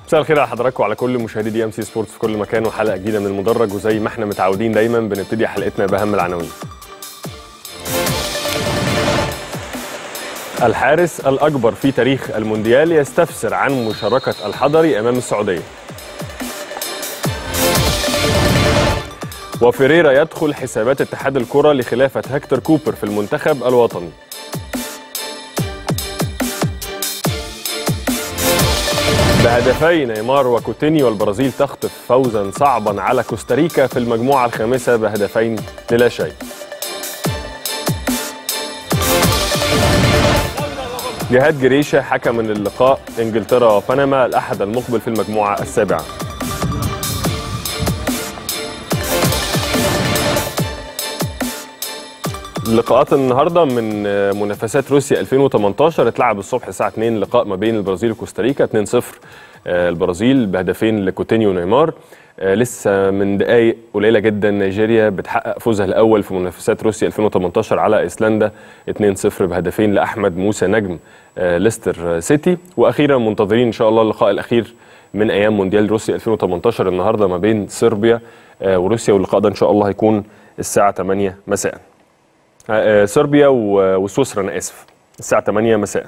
مساء الخير على حضراتكم وعلى كل مشاهدي دي ام سي سبورتس في كل مكان وحلقه جديده من المدرج وزي ما احنا متعودين دايما بنبتدي حلقتنا باهم العناوين. الحارس الاكبر في تاريخ المونديال يستفسر عن مشاركه الحضري امام السعوديه. وفيريرا يدخل حسابات اتحاد الكره لخلافه هكتور كوبر في المنتخب الوطني. بهدفي نيمار وكوتينيو البرازيل تخطف فوزا صعبا على كوستاريكا في المجموعة الخامسة بهدفين للا شيء جهاد جريشة حكم من اللقاء انجلترا وبنما الأحد المقبل في المجموعة السابعة لقاءات النهارده من منافسات روسيا 2018 اتلعب الصبح الساعه 2 لقاء ما بين البرازيل وكوستاريكا 2-0 البرازيل بهدفين لكوتينيو ونيمار لسه من دقائق قليله جدا نيجيريا بتحقق فوزها الاول في منافسات روسيا 2018 على ايسلندا 2-0 بهدفين لاحمد موسى نجم ليستر سيتي واخيرا منتظرين ان شاء الله اللقاء الاخير من ايام مونديال روسيا 2018 النهارده ما بين صربيا وروسيا واللقاء ده ان شاء الله هيكون الساعه 8 مساء صربيا وسويسرا انا اسف الساعه 8 مساء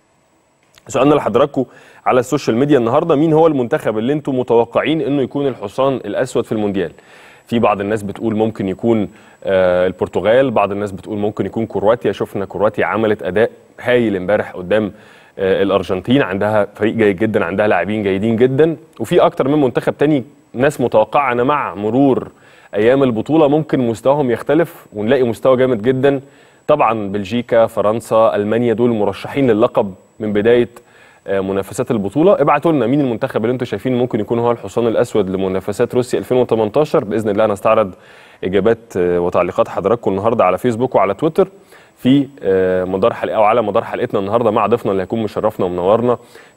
سؤالنا لحضراتكم على السوشيال ميديا النهارده مين هو المنتخب اللي انتم متوقعين انه يكون الحصان الاسود في المونديال في بعض الناس بتقول ممكن يكون آه البرتغال بعض الناس بتقول ممكن يكون كرواتيا شفنا كرواتيا عملت اداء هايل امبارح قدام آه الارجنتين عندها فريق جيد جدا عندها لاعبين جيدين جدا وفي اكتر من منتخب تاني ناس متوقعه ان مع مرور ايام البطوله ممكن مستواهم يختلف ونلاقي مستوى جامد جدا طبعا بلجيكا فرنسا المانيا دول مرشحين للقب من بدايه منافسات البطوله ابعتوا لنا مين المنتخب اللي انتم شايفين ممكن يكون هو الحصان الاسود لمنافسات روسيا 2018 باذن الله نستعرض اجابات وتعليقات حضراتكم النهارده على فيسبوك وعلى تويتر في مدار حلقه او على مدار حلقتنا النهارده مع ضيفنا اللي هيكون مشرفنا ومنورنا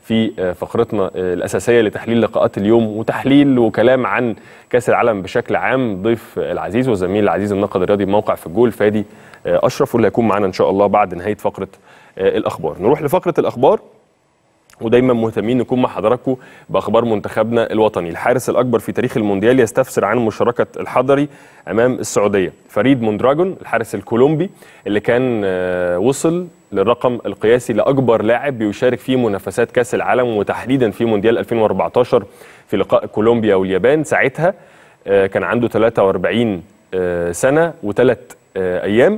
في فقرتنا الاساسيه لتحليل لقاءات اليوم وتحليل وكلام عن كاس العالم بشكل عام ضيف العزيز والزميل العزيز الناقد الرياضي بموقع في الجول فادي اشرف واللي هيكون معانا ان شاء الله بعد نهايه فقره الاخبار نروح لفقره الاخبار ودايما مهتمين نكون مع حضراتكم باخبار منتخبنا الوطني الحارس الاكبر في تاريخ المونديال يستفسر عن مشاركه الحضري امام السعوديه فريد موندراجون الحارس الكولومبي اللي كان وصل للرقم القياسي لاكبر لاعب بيشارك في منافسات كاس العالم وتحديدا في مونديال 2014 في لقاء كولومبيا واليابان ساعتها كان عنده 43 سنه وثلاث ايام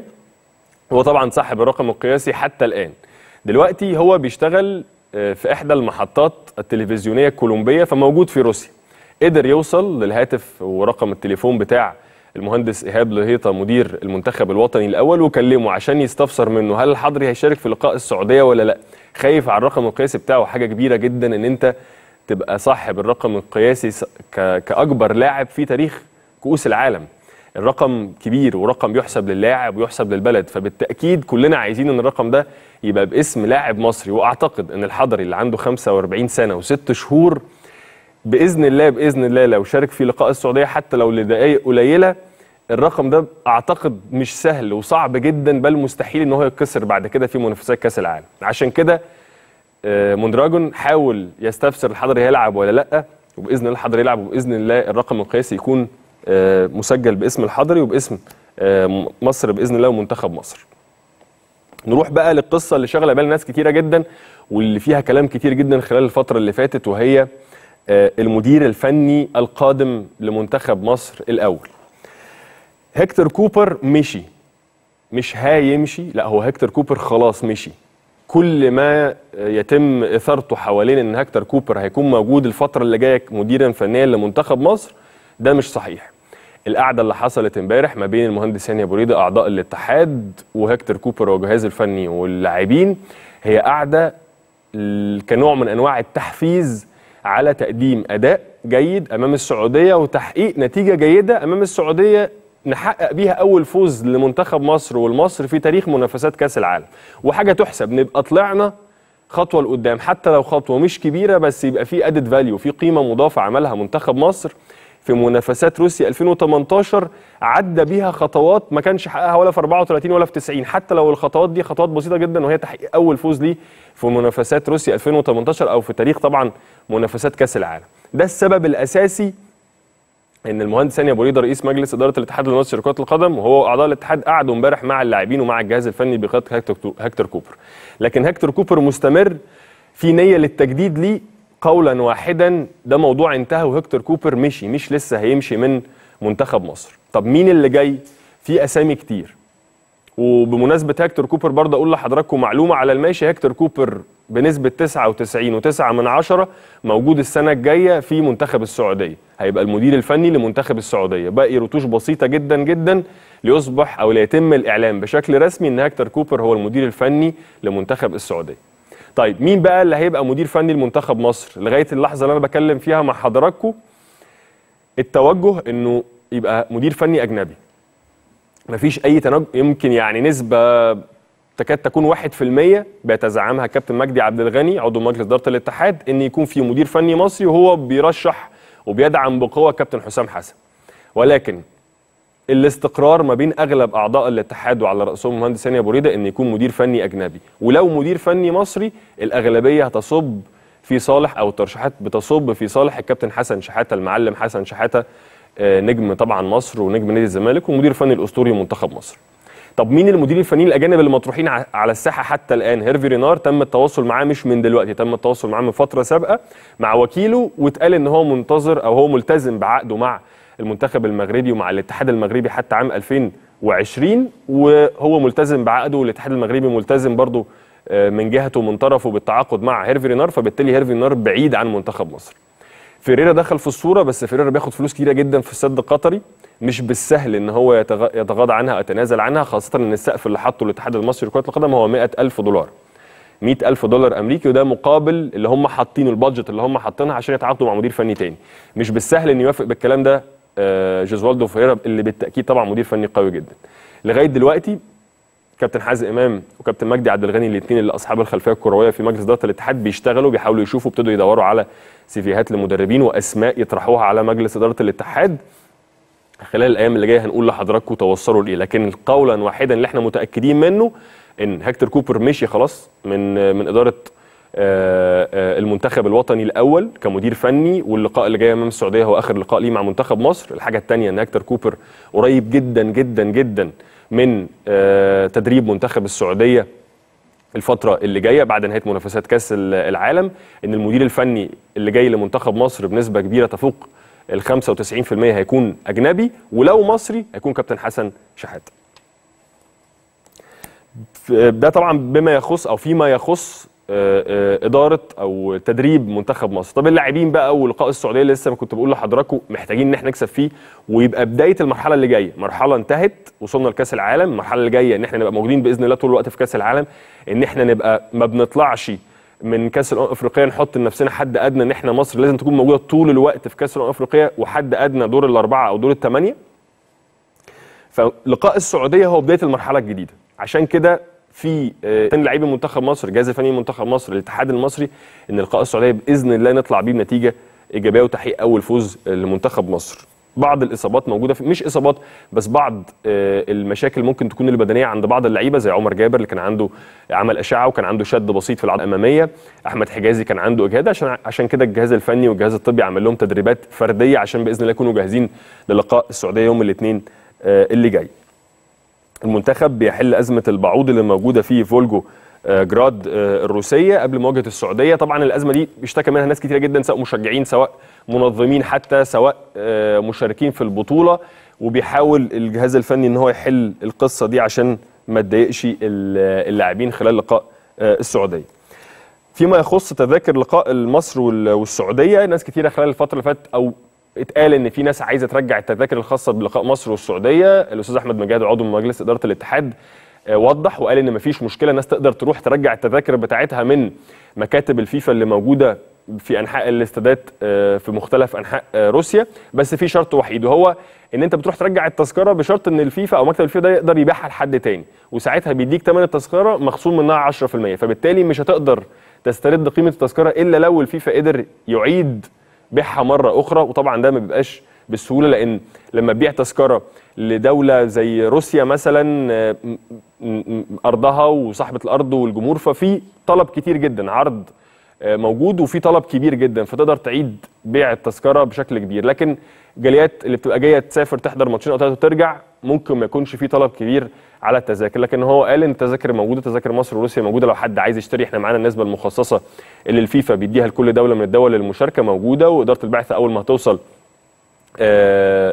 هو طبعا صاحب الرقم القياسي حتى الان دلوقتي هو بيشتغل في احدى المحطات التلفزيونيه الكولومبيه فموجود في روسيا قدر يوصل للهاتف ورقم التليفون بتاع المهندس ايهاب لهيطه مدير المنتخب الوطني الاول وكلمه عشان يستفسر منه هل الحضري هيشارك في لقاء السعوديه ولا لا خايف على الرقم القياسي بتاعه حاجه كبيره جدا ان انت تبقى صاحب الرقم القياسي كاكبر لاعب في تاريخ كؤوس العالم الرقم كبير ورقم يحسب للاعب ويحسب للبلد فبالتاكيد كلنا عايزين ان الرقم ده يبقى باسم لاعب مصري واعتقد ان الحضري اللي عنده 45 سنه وست شهور باذن الله باذن الله لو شارك في لقاء السعوديه حتى لو لدقائق قليله الرقم ده اعتقد مش سهل وصعب جدا بل مستحيل ان هو يتكسر بعد كده في منافسات كاس العالم عشان كده موندراجون حاول يستفسر الحضري هيلعب ولا لا وباذن الله الحضري يلعب وباذن الله الرقم القياسي يكون مسجل باسم الحضري وباسم مصر باذن الله ومنتخب مصر نروح بقى للقصه اللي شغله بال ناس كتيره جدا واللي فيها كلام كتير جدا خلال الفتره اللي فاتت وهي المدير الفني القادم لمنتخب مصر الاول هكتور كوبر مشي مش هيمشي لا هو هكتور كوبر خلاص مشي كل ما يتم اثارته حوالين ان هكتور كوبر هيكون موجود الفتره اللي جايه مديرا فنيا لمنتخب مصر ده مش صحيح القعده اللي حصلت امبارح ما بين المهندس هاني ابو ريده اعضاء الاتحاد وهكتور كوبر والجهاز الفني واللاعبين هي قعده كنوع من انواع التحفيز على تقديم اداء جيد امام السعوديه وتحقيق نتيجه جيده امام السعوديه نحقق بيها اول فوز لمنتخب مصر والمصر في تاريخ منافسات كاس العالم وحاجه تحسب نبقى طلعنا خطوه لقدام حتى لو خطوه مش كبيره بس يبقى في ادد فاليو في قيمه مضافه عملها منتخب مصر في منافسات روسيا 2018 عدى بيها خطوات ما كانش حققها ولا في 34 ولا في 90 حتى لو الخطوات دي خطوات بسيطه جدا وهي تحقيق اول فوز ليه في منافسات روسيا 2018 او في تاريخ طبعا منافسات كاس العالم ده السبب الاساسي ان المهندس هاني ابو ريده رئيس مجلس اداره الاتحاد المصري لكره القدم وهو اعضاء الاتحاد قعدوا امبارح مع اللاعبين ومع الجهاز الفني بقياده هكتور هكتور كوبر لكن هكتور كوبر مستمر في نيه للتجديد ليه قولا واحدا ده موضوع انتهى وهكتور كوبر مشي مش لسه هيمشي من منتخب مصر طب مين اللي جاي في اسامي كتير وبمناسبه هكتور كوبر برضه اقول لحضراتكم معلومه على الماشي هكتور كوبر بنسبه 99.9 من عشرة موجود السنه الجايه في منتخب السعوديه هيبقى المدير الفني لمنتخب السعوديه باقي رتوش بسيطه جدا جدا ليصبح او ليتم الاعلان بشكل رسمي ان هكتور كوبر هو المدير الفني لمنتخب السعوديه طيب مين بقى اللي هيبقى مدير فني لمنتخب مصر لغايه اللحظه اللي انا بكلم فيها مع حضراتكم التوجه انه يبقى مدير فني اجنبي مفيش اي تنج... يمكن يعني نسبه تكاد تكون 1% بيتزعمها كابتن مجدي عبد الغني عضو مجلس اداره الاتحاد ان يكون في مدير فني مصري وهو بيرشح وبيدعم بقوه كابتن حسام حسن ولكن الاستقرار ما بين اغلب اعضاء الاتحاد وعلى راسهم المهندس هاني ابو ريده ان يكون مدير فني اجنبي ولو مدير فني مصري الاغلبيه هتصب في صالح او الترشيحات بتصب في صالح الكابتن حسن شحاته المعلم حسن شحاته آه، نجم طبعا مصر ونجم نادي الزمالك ومدير فني الاسطوري منتخب مصر طب مين المديرين الفنيين الاجانب اللي مطروحين ع- على الساحه حتى الان هيرفي رينار تم التواصل معاه مش من دلوقتي تم التواصل معاه من فتره سابقه مع وكيله واتقال ان هو منتظر او هو ملتزم بعقده مع المنتخب المغربي ومع الاتحاد المغربي حتى عام 2020 وهو ملتزم بعقده والاتحاد المغربي ملتزم برضه آه، من جهته من طرفه بالتعاقد مع هيرفي رينار فبالتالي هيرفي رينار بعيد عن منتخب مصر فيريرا دخل في الصوره بس فيريرا بياخد فلوس كتيره جدا في السد القطري مش بالسهل ان هو يتغ- يتغاضى عنها او يتنازل عنها خاصه ان السقف اللي حطه الاتحاد المصري لكره القدم هو 100 الف دولار 100 الف دولار امريكي وده مقابل اللي هم حاطينه البادجت اللي هم حاطينها عشان يتعاقدوا مع مدير فني تاني مش بالسهل ان يوافق بالكلام ده آه، جوزوالدو فيريرا اللي بالتاكيد طبعا مدير فني قوي جدا لغايه دلوقتي كابتن حازم امام وكابتن مجدي عبد الغني الاثنين اللي اصحاب الخلفيه الكرويه في مجلس اداره الاتحاد بيشتغلوا بيحاولوا يشوفوا ابتدوا يدوروا على سيفيهات لمدربين واسماء يطرحوها على مجلس اداره الاتحاد خلال الايام اللي جايه هنقول لحضراتكم توصلوا لايه لكن قولا واحدا اللي احنا متاكدين منه ان هكتور كوبر مشي خلاص من من اداره آه، آه، المنتخب الوطني الاول كمدير فني واللقاء اللي جاي امام السعوديه هو اخر لقاء ليه مع منتخب مصر الحاجه الثانيه ان هكتور كوبر قريب جدا جدا جدا من آه، تدريب منتخب السعوديه الفترة اللي جاية بعد نهاية منافسات كأس ال- العالم إن المدير الفني اللي جاي لمنتخب مصر بنسبة كبيرة تفوق ال 95% هيكون أجنبي ولو مصري هيكون كابتن حسن شحاتة. ف- ده طبعا بما يخص أو فيما يخص آه، آه، إدارة أو تدريب منتخب مصر. طب اللاعبين بقى ولقاء السعودية اللي لسه ما كنت بقول لحضراتكم محتاجين إن احنا نكسب فيه ويبقى بداية المرحلة اللي جاية، مرحلة انتهت وصلنا لكأس العالم، المرحلة اللي جاية إن احنا نبقى موجودين بإذن الله طول الوقت في كأس العالم، إن احنا نبقى ما بنطلعش من كاس الامم الافريقيه نحط لنفسنا حد ادنى ان احنا مصر لازم تكون موجوده طول الوقت في كاس الامم الافريقيه وحد ادنى دور الاربعه او دور الثمانيه فلقاء السعوديه هو بدايه المرحله الجديده عشان كده في آه، لعيبه منتخب مصر الجهاز الفني منتخب مصر الاتحاد المصري ان لقاء السعوديه باذن الله نطلع بيه بنتيجه ايجابيه وتحقيق اول فوز آه، لمنتخب مصر بعض الاصابات موجوده في مش اصابات بس بعض آه، المشاكل ممكن تكون البدنيه عند بعض اللعيبه زي عمر جابر اللي كان عنده عمل اشعه وكان عنده شد بسيط في العضله الاماميه احمد حجازي كان عنده اجهاد عشان عشان كده الجهاز الفني والجهاز الطبي عمل لهم تدريبات فرديه عشان باذن الله يكونوا جاهزين للقاء السعوديه يوم الاثنين اللي جاي المنتخب بيحل ازمه البعوض اللي موجوده في فولجو آه، جراد آه، الروسيه قبل مواجهه السعوديه طبعا الازمه دي بيشتكى منها ناس كتيره جدا سواء مشجعين سواء منظمين حتى سواء آه، مشاركين في البطوله وبيحاول الجهاز الفني ان هو يحل القصه دي عشان ما تضايقش ال- اللاعبين خلال لقاء آه، السعوديه فيما يخص تذاكر لقاء مصر وال- والسعوديه ناس كتيره خلال الفتره اللي فاتت او اتقال ان في ناس عايزه ترجع التذاكر الخاصه بلقاء مصر والسعوديه الاستاذ احمد مجاهد عضو مجلس اداره الاتحاد آه، وضح وقال ان مفيش مشكله الناس تقدر تروح ترجع التذاكر بتاعتها من مكاتب الفيفا اللي موجوده في انحاء الاستادات آه، في مختلف انحاء آه، روسيا بس في شرط وحيد وهو ان انت بتروح ترجع التذكره بشرط ان الفيفا او مكتب الفيفا ده يقدر يبيعها لحد تاني وساعتها بيديك ثمن التذكره مخصوم منها 10% فبالتالي مش هتقدر تسترد قيمه التذكره الا لو الفيفا قدر يعيد بيعها مره اخرى وطبعا ده ما بيبقاش بالسهوله لان لما تبيع تذكره لدوله زي روسيا مثلا آه، م- م- م- ارضها وصاحبه الارض والجمهور ففي طلب كتير جدا عرض آه، موجود وفي طلب كبير جدا فتقدر تعيد بيع التذكره بشكل كبير لكن جاليات اللي بتبقى جايه تسافر تحضر ماتشين او ثلاثه وترجع ممكن ما يكونش في طلب كبير على التذاكر لكن هو قال ان التذاكر موجوده تذاكر مصر وروسيا موجوده لو حد عايز يشتري احنا معانا النسبه المخصصه اللي الفيفا بيديها لكل دوله من الدول المشاركه موجوده واداره البعثه اول ما هتوصل آه،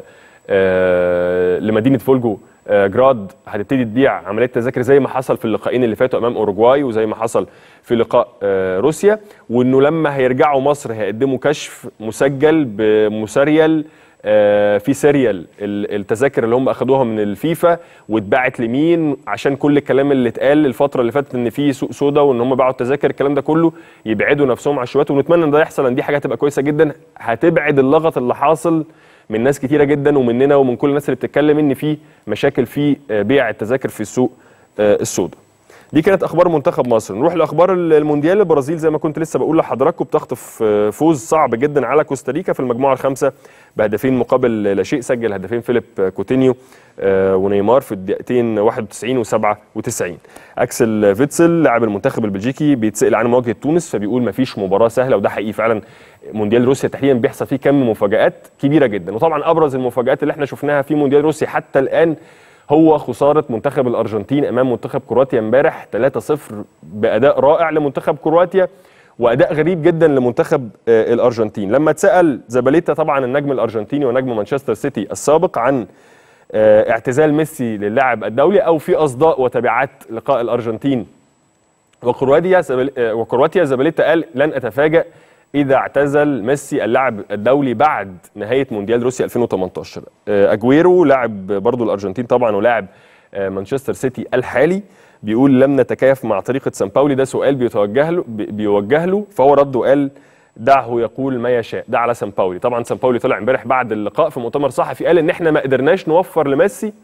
آه، لمدينه فولجو آه، جراد هتبتدي تبيع عمليه تذاكر زي ما حصل في اللقاءين اللي فاتوا امام اوروجواي وزي ما حصل في لقاء آه، روسيا وانه لما هيرجعوا مصر هيقدموا كشف مسجل بمسريال آه، في سيريال ال- التذاكر اللي هم اخدوها من الفيفا واتباعت لمين عشان كل الكلام اللي اتقال الفتره اللي فاتت ان في سوق سودا وان هم باعوا التذاكر الكلام ده كله يبعدوا نفسهم عن الشبهات ونتمنى ان ده يحصل لان دي حاجه هتبقى كويسه جدا هتبعد اللغط اللي حاصل من ناس كتيره جدا ومننا ومن كل الناس اللي بتتكلم ان في مشاكل في آه، بيع التذاكر في السوق آه، السوداء دي كانت اخبار منتخب مصر نروح لاخبار المونديال البرازيل زي ما كنت لسه بقول لحضراتكم بتخطف آه، فوز صعب جدا على كوستاريكا في المجموعه الخامسه بهدفين مقابل لا شيء سجل هدفين فيليب كوتينيو آه، ونيمار في الدقيقتين 91 و97 اكسل فيتسل لاعب المنتخب البلجيكي بيتسال عن مواجهه تونس فبيقول مفيش مباراه سهله وده حقيقي فعلا مونديال روسيا تحديدا بيحصل فيه كم مفاجات كبيره جدا وطبعا ابرز المفاجات اللي احنا شفناها في مونديال روسيا حتى الان هو خساره منتخب الارجنتين امام منتخب كرواتيا امبارح 3-0 باداء رائع لمنتخب كرواتيا واداء غريب جدا لمنتخب آه، الارجنتين لما اتسال زباليتا طبعا النجم الارجنتيني ونجم مانشستر سيتي السابق عن آه، اعتزال ميسي للاعب الدولي او في اصداء وتبعات لقاء الارجنتين وكرواتيا زبل... آه، وكرواتيا زباليتا قال لن اتفاجأ اذا اعتزل ميسي اللاعب الدولي بعد نهايه مونديال روسيا 2018 آه، اجويرو لاعب برضو الارجنتين طبعا ولاعب آه، مانشستر سيتي الحالي بيقول لم نتكيف مع طريقه سان باولي ده سؤال بيتوجه له بي- بيوجه له فهو رد وقال دعه يقول ما يشاء ده على سان باولي طبعا سان باولي طلع امبارح بعد اللقاء في مؤتمر صحفي قال ان احنا ما قدرناش نوفر لميسي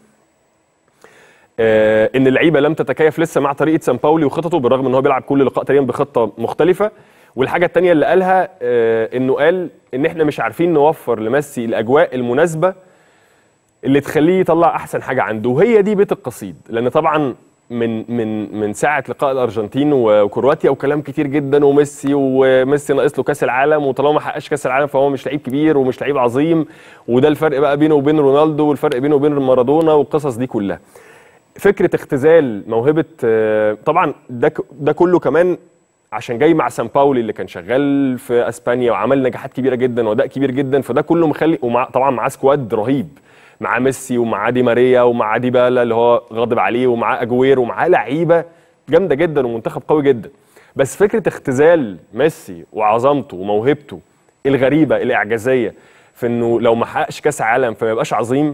آه، ان اللعيبه لم تتكيف لسه مع طريقه سان باولي وخططه بالرغم ان هو بيلعب كل لقاء تقريبا بخطه مختلفه والحاجه الثانيه اللي قالها آه، انه قال ان احنا مش عارفين نوفر لميسي الاجواء المناسبه اللي تخليه يطلع احسن حاجه عنده وهي دي بيت القصيد لان طبعا من من من ساعه لقاء الارجنتين وكرواتيا وكلام كتير جدا وميسي وميسي ناقص له كاس العالم وطالما ما حققش كاس العالم فهو مش لعيب كبير ومش لعيب عظيم وده الفرق بقى بينه وبين رونالدو والفرق بينه وبين مارادونا والقصص دي كلها فكره اختزال موهبه آه، طبعا ده ك- ده كله كمان عشان جاي مع سان باولي اللي كان شغال في اسبانيا وعمل نجاحات كبيره جدا واداء كبير جدا فده كله مخلي ومع طبعا معاه سكواد رهيب معاه ميسي ومعاه دي ماريا ومعاه ديبالا اللي هو غاضب عليه ومعاه اجوير ومعاه لعيبه جامده جدا ومنتخب قوي جدا بس فكره اختزال ميسي وعظمته وموهبته الغريبه الاعجازيه في انه لو ما حققش كاس عالم فما يبقاش عظيم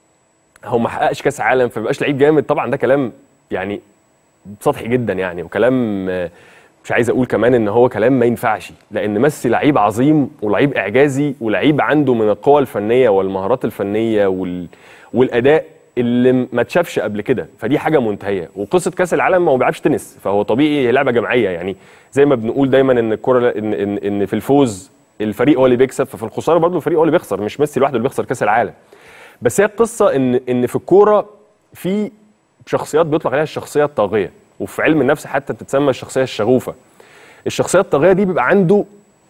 هو ما حققش كاس عالم فما يبقاش لعيب جامد طبعا ده كلام يعني سطحي جدا يعني وكلام آه، مش عايز اقول كمان ان هو كلام ما ينفعش لان ميسي لعيب عظيم ولعيب اعجازي ولعيب عنده من القوى الفنيه والمهارات الفنيه وال... والاداء اللي ما اتشافش قبل كده فدي حاجه منتهيه وقصه كاس العالم ما هو بيلعبش تنس فهو طبيعي هي لعبه جماعيه يعني زي ما بنقول دايما ان الكره ان ان, إن في الفوز الفريق هو اللي بيكسب ففي الخساره برضه الفريق هو اللي بيخسر مش ميسي لوحده اللي بيخسر كاس العالم بس هي القصه ان ان في الكوره في شخصيات بيطلق عليها الشخصيه الطاغيه وفي علم النفس حتى بتتسمى الشخصيه الشغوفه الشخصيه الطاغيه دي بيبقى عنده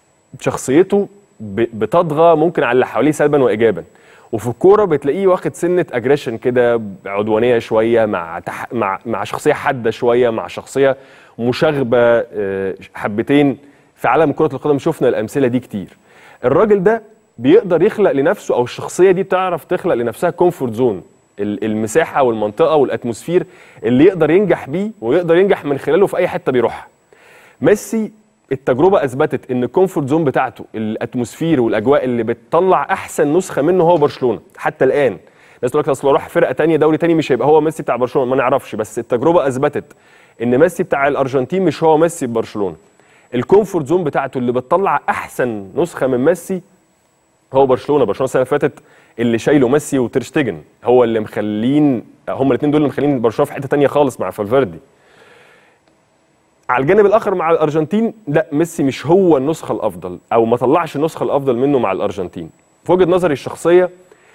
شخصيته ب- بتطغى ممكن على اللي حواليه سلبا وايجابا وفي الكوره بتلاقيه واخد سنه اجريشن كده عدوانيه شويه مع تح... مع مع شخصيه حاده شويه مع شخصيه مشاغبه آه، حبتين في عالم كره القدم شفنا الامثله دي كتير الراجل ده بيقدر يخلق لنفسه او الشخصيه دي بتعرف تخلق لنفسها كومفورت زون المساحه والمنطقه والاتموسفير اللي يقدر ينجح بيه ويقدر ينجح من خلاله في اي حته بيروحها ميسي التجربه اثبتت ان الكومفورت زون بتاعته الاتموسفير والاجواء اللي بتطلع احسن نسخه منه هو برشلونه حتى الان الناس تقول لك اصل لو راح فرقه تانية دوري تاني مش هيبقى هو ميسي بتاع برشلونه ما نعرفش بس التجربه اثبتت ان ميسي بتاع الارجنتين مش هو ميسي ببرشلونه الكومفورت زون بتاعته اللي بتطلع احسن نسخه من ميسي هو برشلونه برشلونه السنه اللي فاتت اللي شايله ميسي وترشتجن هو اللي مخلين هم الاثنين دول اللي مخلين برشلونه في حته تانية خالص مع فالفيردي على الجانب الاخر مع الارجنتين لا ميسي مش هو النسخه الافضل او ما طلعش النسخه الافضل منه مع الارجنتين في وجهه نظري الشخصيه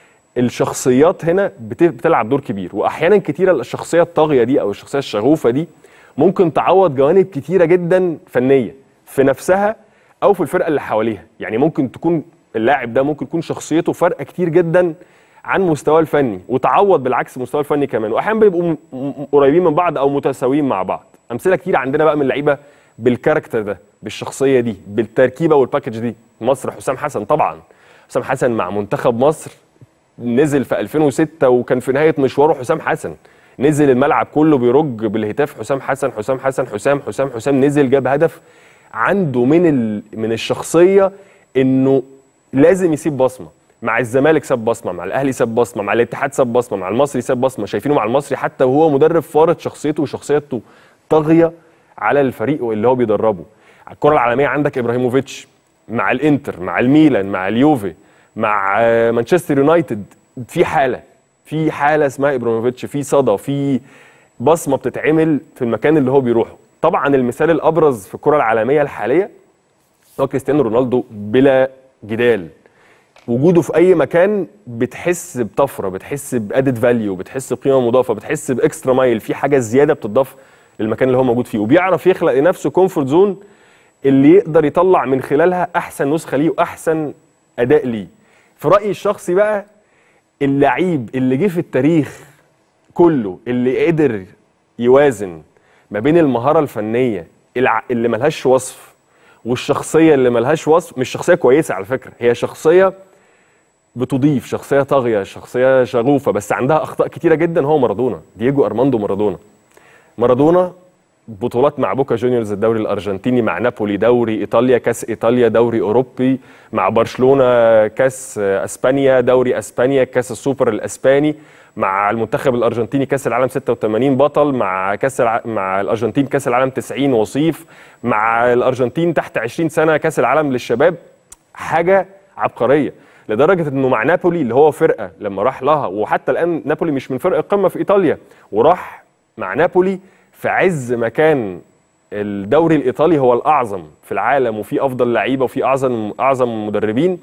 الشخصيات هنا بت- بتلعب دور كبير واحيانا كتيره الشخصيه الطاغيه دي او الشخصيه الشغوفه دي ممكن تعوض جوانب كتيره جدا فنيه في نفسها او في الفرقه اللي حواليها يعني ممكن تكون اللاعب ده ممكن يكون شخصيته فارقه كتير جدا عن مستواه الفني وتعوض بالعكس مستواه الفني كمان واحيانا بيبقوا م- م- قريبين من بعض او متساويين مع بعض امثله كتير عندنا بقى من اللعيبه بالكاركتر ده بالشخصيه دي بالتركيبه والباكج دي مصر حسام حسن طبعا حسام حسن مع منتخب مصر نزل في 2006 وكان في نهايه مشواره حسام حسن نزل الملعب كله بيرج بالهتاف حسام حسن حسام حسن حسام حسام حسام نزل جاب هدف عنده من ال... من الشخصيه انه لازم يسيب بصمه مع الزمالك ساب بصمه مع الاهلي ساب بصمه مع الاتحاد ساب بصمه مع المصري ساب بصمه شايفينه مع المصري حتى وهو مدرب فارض شخصيته وشخصيته طاغيه على الفريق اللي هو بيدربه على الكره العالميه عندك ابراهيموفيتش مع الانتر مع الميلان مع اليوفي مع آه، مانشستر يونايتد في حاله في حاله اسمها ابراهيموفيتش في صدى في بصمه بتتعمل في المكان اللي هو بيروحه طبعا المثال الابرز في الكره العالميه الحاليه هو كريستيانو رونالدو بلا جدال وجوده في اي مكان بتحس بطفره بتحس بادد فاليو بتحس بقيمه مضافه بتحس باكسترا مايل في حاجه زياده بتضاف للمكان اللي هو موجود فيه وبيعرف يخلق لنفسه كومفورت زون اللي يقدر يطلع من خلالها احسن نسخه ليه واحسن اداء ليه في رايي الشخصي بقى اللعيب اللي جه في التاريخ كله اللي قدر يوازن ما بين المهاره الفنيه الع- اللي ملهاش وصف والشخصيه اللي ملهاش وصف مش شخصيه كويسه على فكره هي شخصيه بتضيف شخصيه طاغيه شخصيه شغوفه بس عندها اخطاء كتيره جدا هو مارادونا دييجو ارماندو مارادونا مارادونا بطولات مع بوكا جونيورز الدوري الارجنتيني مع نابولي دوري ايطاليا كاس ايطاليا دوري اوروبي مع برشلونه كاس اسبانيا دوري اسبانيا كاس السوبر الاسباني مع المنتخب الارجنتيني كاس العالم 86 بطل مع كاس الع... مع الارجنتين كاس العالم 90 وصيف مع الارجنتين تحت 20 سنه كاس العالم للشباب حاجه عبقريه لدرجه انه مع نابولي اللي هو فرقه لما راح لها وحتى الان نابولي مش من فرق القمه في ايطاليا وراح مع نابولي في عز ما كان الدوري الايطالي هو الاعظم في العالم وفي افضل لعيبه وفي اعظم اعظم مدربين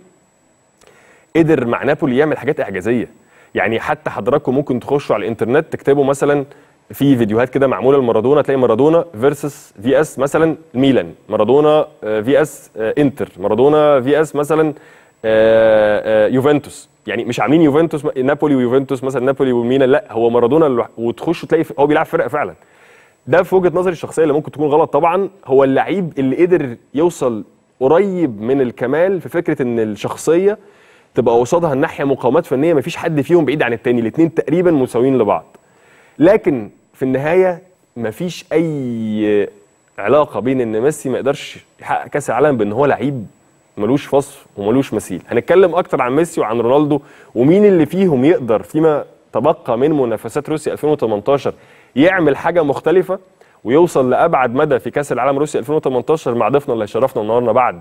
قدر مع نابولي يعمل حاجات اعجازيه يعني حتى حضراتكم ممكن تخشوا على الانترنت تكتبوا مثلا في فيديوهات كده معموله لمارادونا تلاقي مارادونا فيرسس في اس مثلا ميلان مارادونا آه، في اس آه، انتر مارادونا في اس مثلا آه، آه، يوفنتوس يعني مش عاملين يوفنتوس نابولي ويوفنتوس مثلا نابولي وميلان لا هو مارادونا اللي وتخشوا تلاقي هو بيلعب فرقه فعلا ده في وجهه نظري الشخصيه اللي ممكن تكون غلط طبعا هو اللعيب اللي قدر يوصل قريب من الكمال في فكره ان الشخصيه تبقى قصادها الناحيه مقاومات فنيه مفيش حد فيهم بعيد عن التاني الاثنين تقريبا مساويين لبعض لكن في النهايه مفيش اي علاقه بين ان ميسي ما يقدرش يحقق كاس العالم بان هو لعيب ملوش وصف وملوش مثيل هنتكلم اكتر عن ميسي وعن رونالدو ومين اللي فيهم يقدر فيما تبقى من منافسات روسيا 2018 يعمل حاجه مختلفه ويوصل لابعد مدى في كاس العالم روسيا 2018 مع ضيفنا اللي هيشرفنا النهارده بعد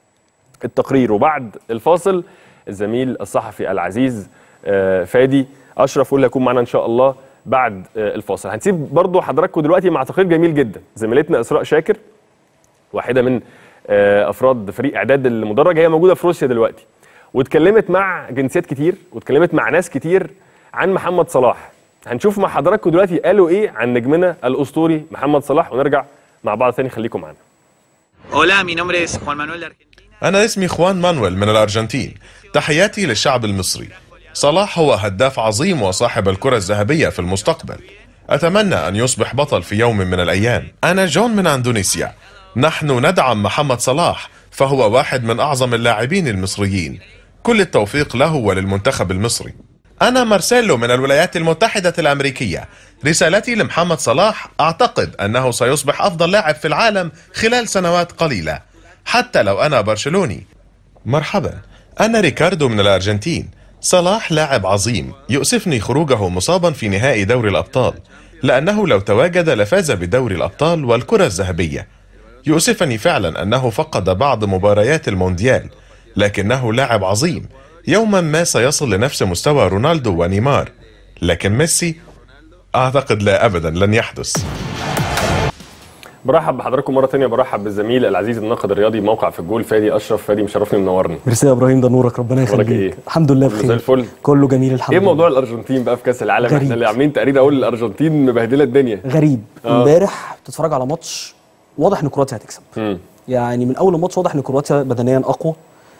التقرير وبعد الفاصل الزميل الصحفي العزيز آه، فادي اشرف واللي هيكون معنا ان شاء الله بعد آه، الفاصل هنسيب برضو حضراتكم دلوقتي مع تقرير جميل جدا زميلتنا اسراء شاكر واحده من آه، افراد فريق اعداد المدرج هي موجوده في روسيا دلوقتي واتكلمت مع جنسيات كتير واتكلمت مع ناس كتير عن محمد صلاح هنشوف مع حضراتكم دلوقتي قالوا ايه عن نجمنا الاسطوري محمد صلاح ونرجع مع بعض تاني خليكم معانا Hola, mi nombre es Juan Manuel de Argentina. أنا اسمي خوان مانويل من الأرجنتين تحياتي للشعب المصري صلاح هو هداف عظيم وصاحب الكرة الذهبية في المستقبل أتمنى أن يصبح بطل في يوم من الأيام أنا جون من أندونيسيا نحن ندعم محمد صلاح فهو واحد من أعظم اللاعبين المصريين كل التوفيق له وللمنتخب المصري أنا مارسيلو من الولايات المتحدة الأمريكية رسالتي لمحمد صلاح أعتقد أنه سيصبح أفضل لاعب في العالم خلال سنوات قليلة حتى لو أنا برشلوني مرحبا أنا ريكاردو من الأرجنتين صلاح لاعب عظيم يؤسفني خروجه مصابا في نهائي دوري الأبطال لأنه لو تواجد لفاز بدوري الأبطال والكرة الذهبية يؤسفني فعلا أنه فقد بعض مباريات المونديال لكنه لاعب عظيم يوما ما سيصل لنفس مستوى رونالدو ونيمار لكن ميسي أعتقد لا أبدا لن يحدث برحب بحضراتكم مره ثانيه برحب بالزميل العزيز الناقد الرياضي موقع في الجول فادي اشرف فادي مشرفني ومنورني ميرسي يا ابراهيم ده نورك ربنا أخبارك يخليك إيه؟ الحمد لله كله بخير زي الفل؟ كله جميل الحمد ايه لله موضوع الارجنتين بقى في كاس العالم غريب. احنا اللي عاملين تقرير اقول الارجنتين مبهدله الدنيا غريب آه. امبارح بتتفرج على ماتش واضح ان كرواتيا هتكسب مم. يعني من اول الماتش واضح ان كرواتيا بدنيا اقوى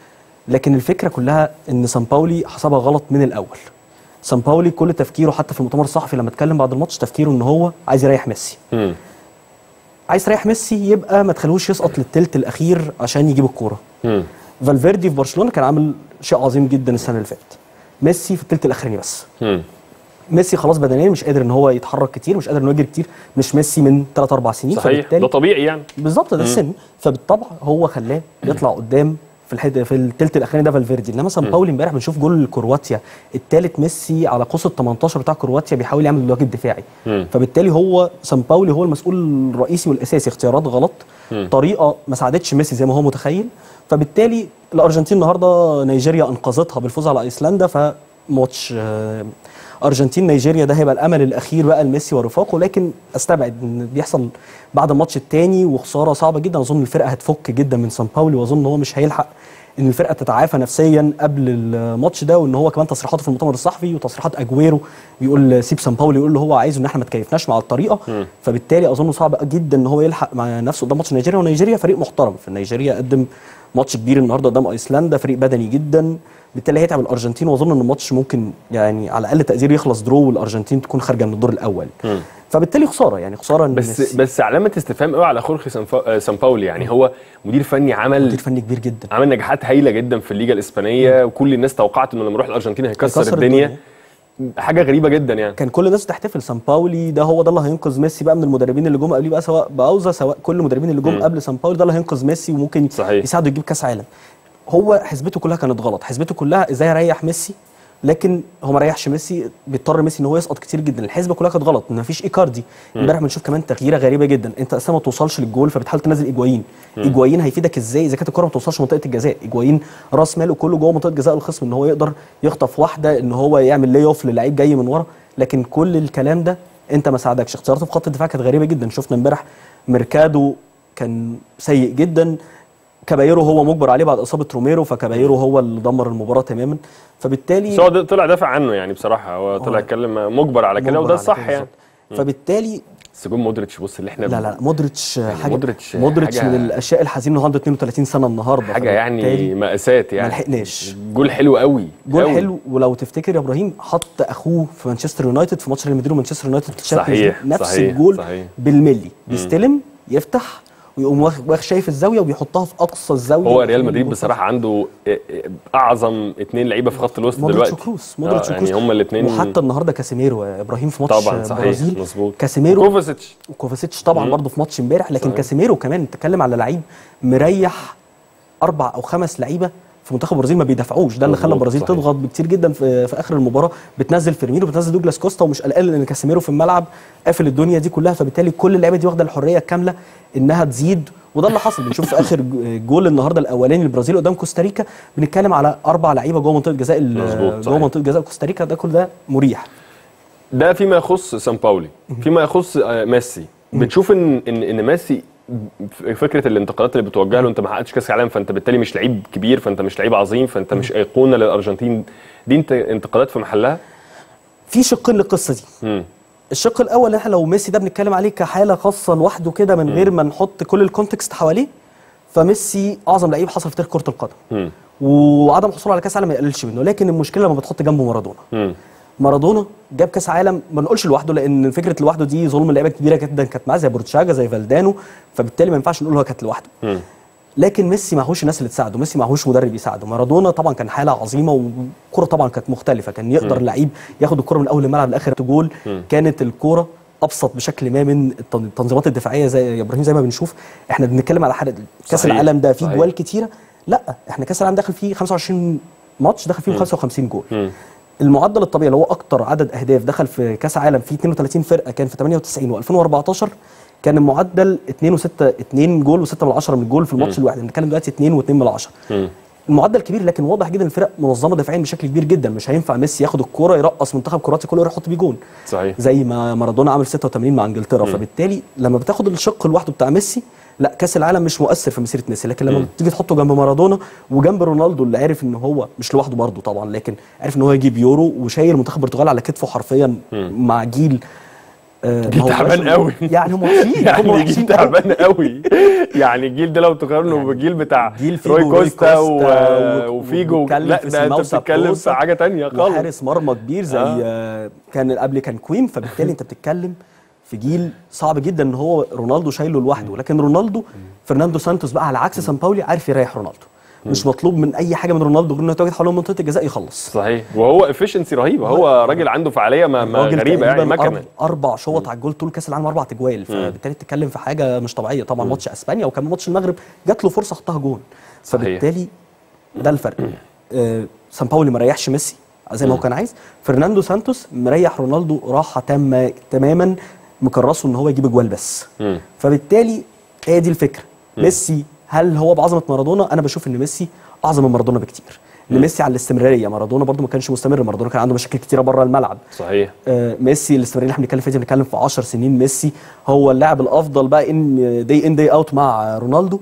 لكن الفكره كلها ان سان باولي حسبها غلط من الاول سان باولي كل تفكيره حتى في المؤتمر الصحفي لما اتكلم بعد الماتش تفكيره ان هو عايز يريح ميسي مم. عايز يريح ميسي يبقى ما تخلوش يسقط للتلت الاخير عشان يجيب الكوره مم. فالفيردي في برشلونه كان عامل شيء عظيم جدا السنه اللي فاتت ميسي في التلت الاخراني بس مم. ميسي خلاص بدنيا مش قادر ان هو يتحرك كتير مش قادر انه يجري كتير مش ميسي من 3 4 سنين صحيح ده طبيعي يعني بالظبط ده السن فبالطبع هو خلاه يطلع قدام في الحد في الثلث الاخراني ده فالفيردي انما سان باولي امبارح بنشوف جول كرواتيا الثالث ميسي على قوس ال 18 بتاع كرواتيا بيحاول يعمل الواجب الدفاعي مم. فبالتالي هو سان باولي هو المسؤول الرئيسي والاساسي اختيارات غلط طريقه ما ساعدتش ميسي زي ما هو متخيل فبالتالي الارجنتين النهارده نيجيريا انقذتها بالفوز على ايسلندا فماتش آه، ارجنتين نيجيريا ده هيبقى الامل الاخير بقى لميسي ورفاقه لكن استبعد ان بيحصل بعد الماتش الثاني وخساره صعبه جدا اظن الفرقه هتفك جدا من سان باولي واظن هو مش هيلحق ان الفرقه تتعافى نفسيا قبل الماتش ده وان هو كمان تصريحاته في المؤتمر الصحفي وتصريحات اجويرو بيقول سيب سان باولي يقول له هو عايزه ان احنا ما تكيفناش مع الطريقه فبالتالي اظن صعب جدا ان هو يلحق مع نفسه قدام ماتش نيجيريا ونيجيريا فريق محترم في نيجيريا قدم ماتش كبير النهارده قدام ايسلندا فريق بدني جدا بالتالي هيتعب الارجنتين واظن ان الماتش ممكن يعني على الاقل تقدير يخلص درو والارجنتين تكون خارجه من الدور الاول فبالتالي خساره يعني خساره ان بس ميسي بس علامه استفهام قوي على خورخي سانفا- آه، سامباولي يعني هو مدير فني عمل مدير فني كبير جدا عمل نجاحات هايله جدا في الليجا الاسبانيه وكل الناس توقعت انه لما يروح الارجنتين هيكسر, هيكسر الدنيا. الدنيا. حاجه غريبه جدا يعني كان كل الناس تحتفل سان باولي ده هو ده اللي هينقذ ميسي بقى من المدربين اللي جم قبليه بقى سواء باوزا سواء كل المدربين اللي جم قبل سان باولي ده اللي هينقذ ميسي وممكن صحيح. يساعده يجيب كاس عالم هو حسبته كلها كانت غلط حسبته كلها ازاي اريح ميسي لكن هو ما ريحش ميسي بيضطر ميسي ان هو يسقط كتير جدا الحسبه كلها كانت غلط ما فيش ايكاردي امبارح بنشوف كمان تغييره غريبه جدا انت اصلا ما توصلش للجول فبتحاول تنزل ايجوايين ايجوايين هيفيدك ازاي اذا كانت الكره ما توصلش منطقه الجزاء ايجوايين راس ماله كله جوه منطقه جزاء الخصم ان هو يقدر يخطف واحده ان هو يعمل لي اوف للعيب جاي من ورا لكن كل الكلام ده انت ما ساعدكش اختياراته في خط الدفاع كانت غريبه جدا شفنا امبارح ميركادو كان سيء جدا كبايرو هو مجبر عليه بعد اصابه روميرو فكبايرو هو اللي دمر المباراه تماما فبالتالي بس هو ده- طلع دافع عنه يعني بصراحه هو طلع اتكلم مجبر على كده مجبر وده على الصح كده يعني بالظبط. فبالتالي بس جون مودريتش بص اللي احنا لا لا مودريتش حاجه مودريتش مودريتش حاجة- من الاشياء الحزينه انه عنده 32 سنه النهارده حاجه فبالتالي يعني مأساة يعني ما لحقناش جول حلو قوي جول قوي. حلو ولو تفتكر يا ابراهيم حط اخوه في مانشستر يونايتد في ماتش ريال مدريد ومانشستر يونايتد في الشامبيونز صحيح، ليج، نفس صحيح، الجول صحيح. بالملي بيستلم يفتح ويقوم واخ واخ شايف الزاويه وبيحطها في اقصى الزاويه هو ريال في مدريد الجول. بصراحه عنده اعظم اثنين لعيبه في خط الوسط مودريتش دلوقتي وكروس مودريتش آه، وكروس يعني هما الاثنين وحتى النهارده كاسيميرو يا ابراهيم في ماتش طبعا صحيح برازيل مظبوط كاسيميرو كوفاسيتش وكوفاسيتش طبعا برضه في ماتش امبارح لكن صحيح. كاسيميرو كمان تتكلم على لعيب مريح اربع او خمس لعيبه في منتخب البرازيل ما بيدافعوش ده اللي خلى مظبوط، البرازيل صحيح. تضغط بكتير جدا في, في اخر المباراه بتنزل فيرمينو بتنزل دوجلاس كوستا ومش قلقان لان كاسيميرو في الملعب قافل الدنيا دي كلها فبالتالي كل اللعيبه دي واخده الحريه الكامله انها تزيد وده اللي حصل بنشوف في اخر جول النهارده الاولاني للبرازيل قدام كوستاريكا بنتكلم على اربع لعيبه جوه منطقه جزاء ال- مظبوط، جوه صحيح. منطقه جزاء كوستاريكا ده كل ده مريح ده فيما يخص سان باولي فيما يخص آه، ميسي بتشوف ان ان ان ميسي ف- فكره الانتقادات اللي بتوجه له انت ما حققتش كاس عالم فانت بالتالي مش لعيب كبير فانت مش لعيب عظيم فانت مش ايقونه للارجنتين دي انت انتقادات في محلها في شقين للقصه دي مم. الشق الاول احنا لو ميسي ده بنتكلم عليه كحاله خاصه لوحده كده من غير ما نحط كل الكونتكست حواليه فميسي اعظم لعيب حصل في تاريخ كره القدم مم. وعدم حصوله على كاس عالم ما يقللش منه لكن المشكله لما بتحط جنبه مارادونا مم. مارادونا جاب كاس عالم ما نقولش لوحده لان فكره لوحده دي ظلم لعيبه كبيره جدا كانت معاه زي بورتشاجا زي فالدانو فبالتالي ما ينفعش نقول هو كانت لوحده مم. لكن ميسي معهوش الناس اللي تساعده ميسي معهوش مدرب يساعده مارادونا طبعا كان حاله عظيمه والكره طبعا كانت مختلفه كان يقدر اللعيب ياخد الكره من اول الملعب لاخر جول كانت الكره ابسط بشكل ما من التن- التنظيمات الدفاعيه زي يا ابراهيم زي ما بنشوف احنا بنتكلم على حاله كاس صحيح، العالم ده فيه صحيح. جوال كتيره لا احنا كاس العالم داخل فيه 25 ماتش داخل فيهم 55 جول مم. المعدل الطبيعي اللي هو اكتر عدد اهداف دخل في كاس عالم فيه 32 فرقه كان في 98 و2014 كان المعدل 2 و6 2 جول و6 من 10 من الجول في الماتش الواحد بنتكلم دلوقتي 2 و2 من 10 مم. المعدل كبير لكن واضح جدا الفرق منظمه دفاعيا بشكل كبير جدا مش هينفع ميسي ياخد الكوره يرقص منتخب كرواتيا كله يروح يحط بيه جون صحيح زي ما مارادونا عمل 86 مع انجلترا فبالتالي لما بتاخد الشق لوحده بتاع ميسي لا كاس العالم مش مؤثر في مسيره ميسي لكن لما تيجي تحطه جنب مارادونا وجنب رونالدو اللي عارف ان هو مش لوحده برضه طبعا لكن عارف ان هو يجيب يورو وشايل منتخب البرتغال على كتفه حرفيا مع جيل آه، جيل ما هو تعبان بقاش- قوي. يعني هم وحشين هم يعني وحشين جيل قوي. تعبان قوي يعني الجيل ده لو تقارنه بالجيل بتاع جيل فيجو روي وروي كوستا و- كوستا و- وفيجو وبيتكلم لا في ده انت سيماو بتتكلم في سابروسا حاجه تانية خالص وحارس مرمى كبير زي آه. آه. كان قبل كان كوين فبالتالي انت بتتكلم في جيل صعب جدا ان هو رونالدو شايله لوحده لكن رونالدو فرناندو سانتوس بقى على عكس سامباولي عارف يريح رونالدو مش مطلوب من اي حاجه من رونالدو غير انه يتواجد حوالين منطقه الجزاء يخلص صحيح وهو افشنسي رهيبه هو راجل عنده فعاليه ما, ما الراجل غريبه يعني تقريباً مكنه أرب- اربع شوط على الجول طول كاس العالم اربع تجوال فبالتالي بتتكلم في حاجه مش طبيعيه طبعا ماتش اسبانيا وكمان ماتش المغرب جات له فرصه حطها جون صحيح. فبالتالي ده الفرق آه سامباولي ما ريحش ميسي زي ما هو كان عايز فرناندو سانتوس مريح رونالدو راحه تامه تماما مكرسه ان هو يجيب اجوال بس مم. فبالتالي هي دي الفكره ميسي هل هو بعظمه مارادونا انا بشوف ان ميسي اعظم من مارادونا بكتير ان ميسي على الاستمراريه مارادونا برضو ما كانش مستمر مارادونا كان عنده مشاكل كتيره بره الملعب صحيح آه، ميسي الاستمراريه اللي احنا بنتكلم فيها دي بنتكلم في 10 سنين ميسي هو اللاعب الافضل بقى ان دي ان دي اوت مع رونالدو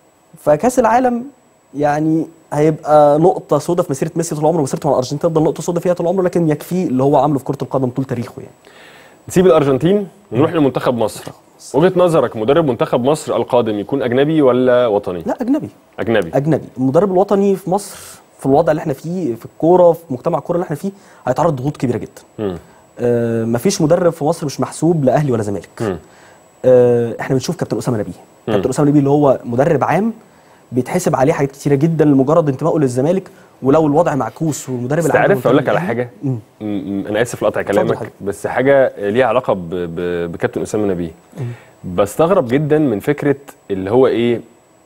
فكاس العالم يعني هيبقى نقطة سوداء في مسيرة ميسي طول عمره مسيرته مع الأرجنتين تفضل نقطة سوداء فيها طول عمره لكن يكفيه اللي هو عامله في كرة القدم طول تاريخه يعني نسيب الارجنتين ونروح لمنتخب مصر وجهه نظرك مدرب منتخب مصر القادم يكون اجنبي ولا وطني لا أجنبي اجنبي أجنبي المدرب الوطني في مصر في الوضع اللي احنا فيه في الكورة في مجتمع الكورة اللي احنا فيه هيتعرض ضغوط كبيرة جدا مم. آه مفيش مدرب في مصر مش محسوب لأهلي ولا زمالك مم. آه، احنا بنشوف كابتن اسامه نبيه كابتن اسامه نبيه اللي هو مدرب عام بيتحسب عليه حاجات كتيره جدا لمجرد انتمائه للزمالك ولو الوضع معكوس والمدرب بس العام عارف اقول لك على للأهلي- حاجه مم. م- م- انا اسف لقطع اتفضل كلامك حبيبي. بس حاجه ليها علاقه ب- ب- بكابتن اسامه نبيه بستغرب جدا من فكره اللي هو ايه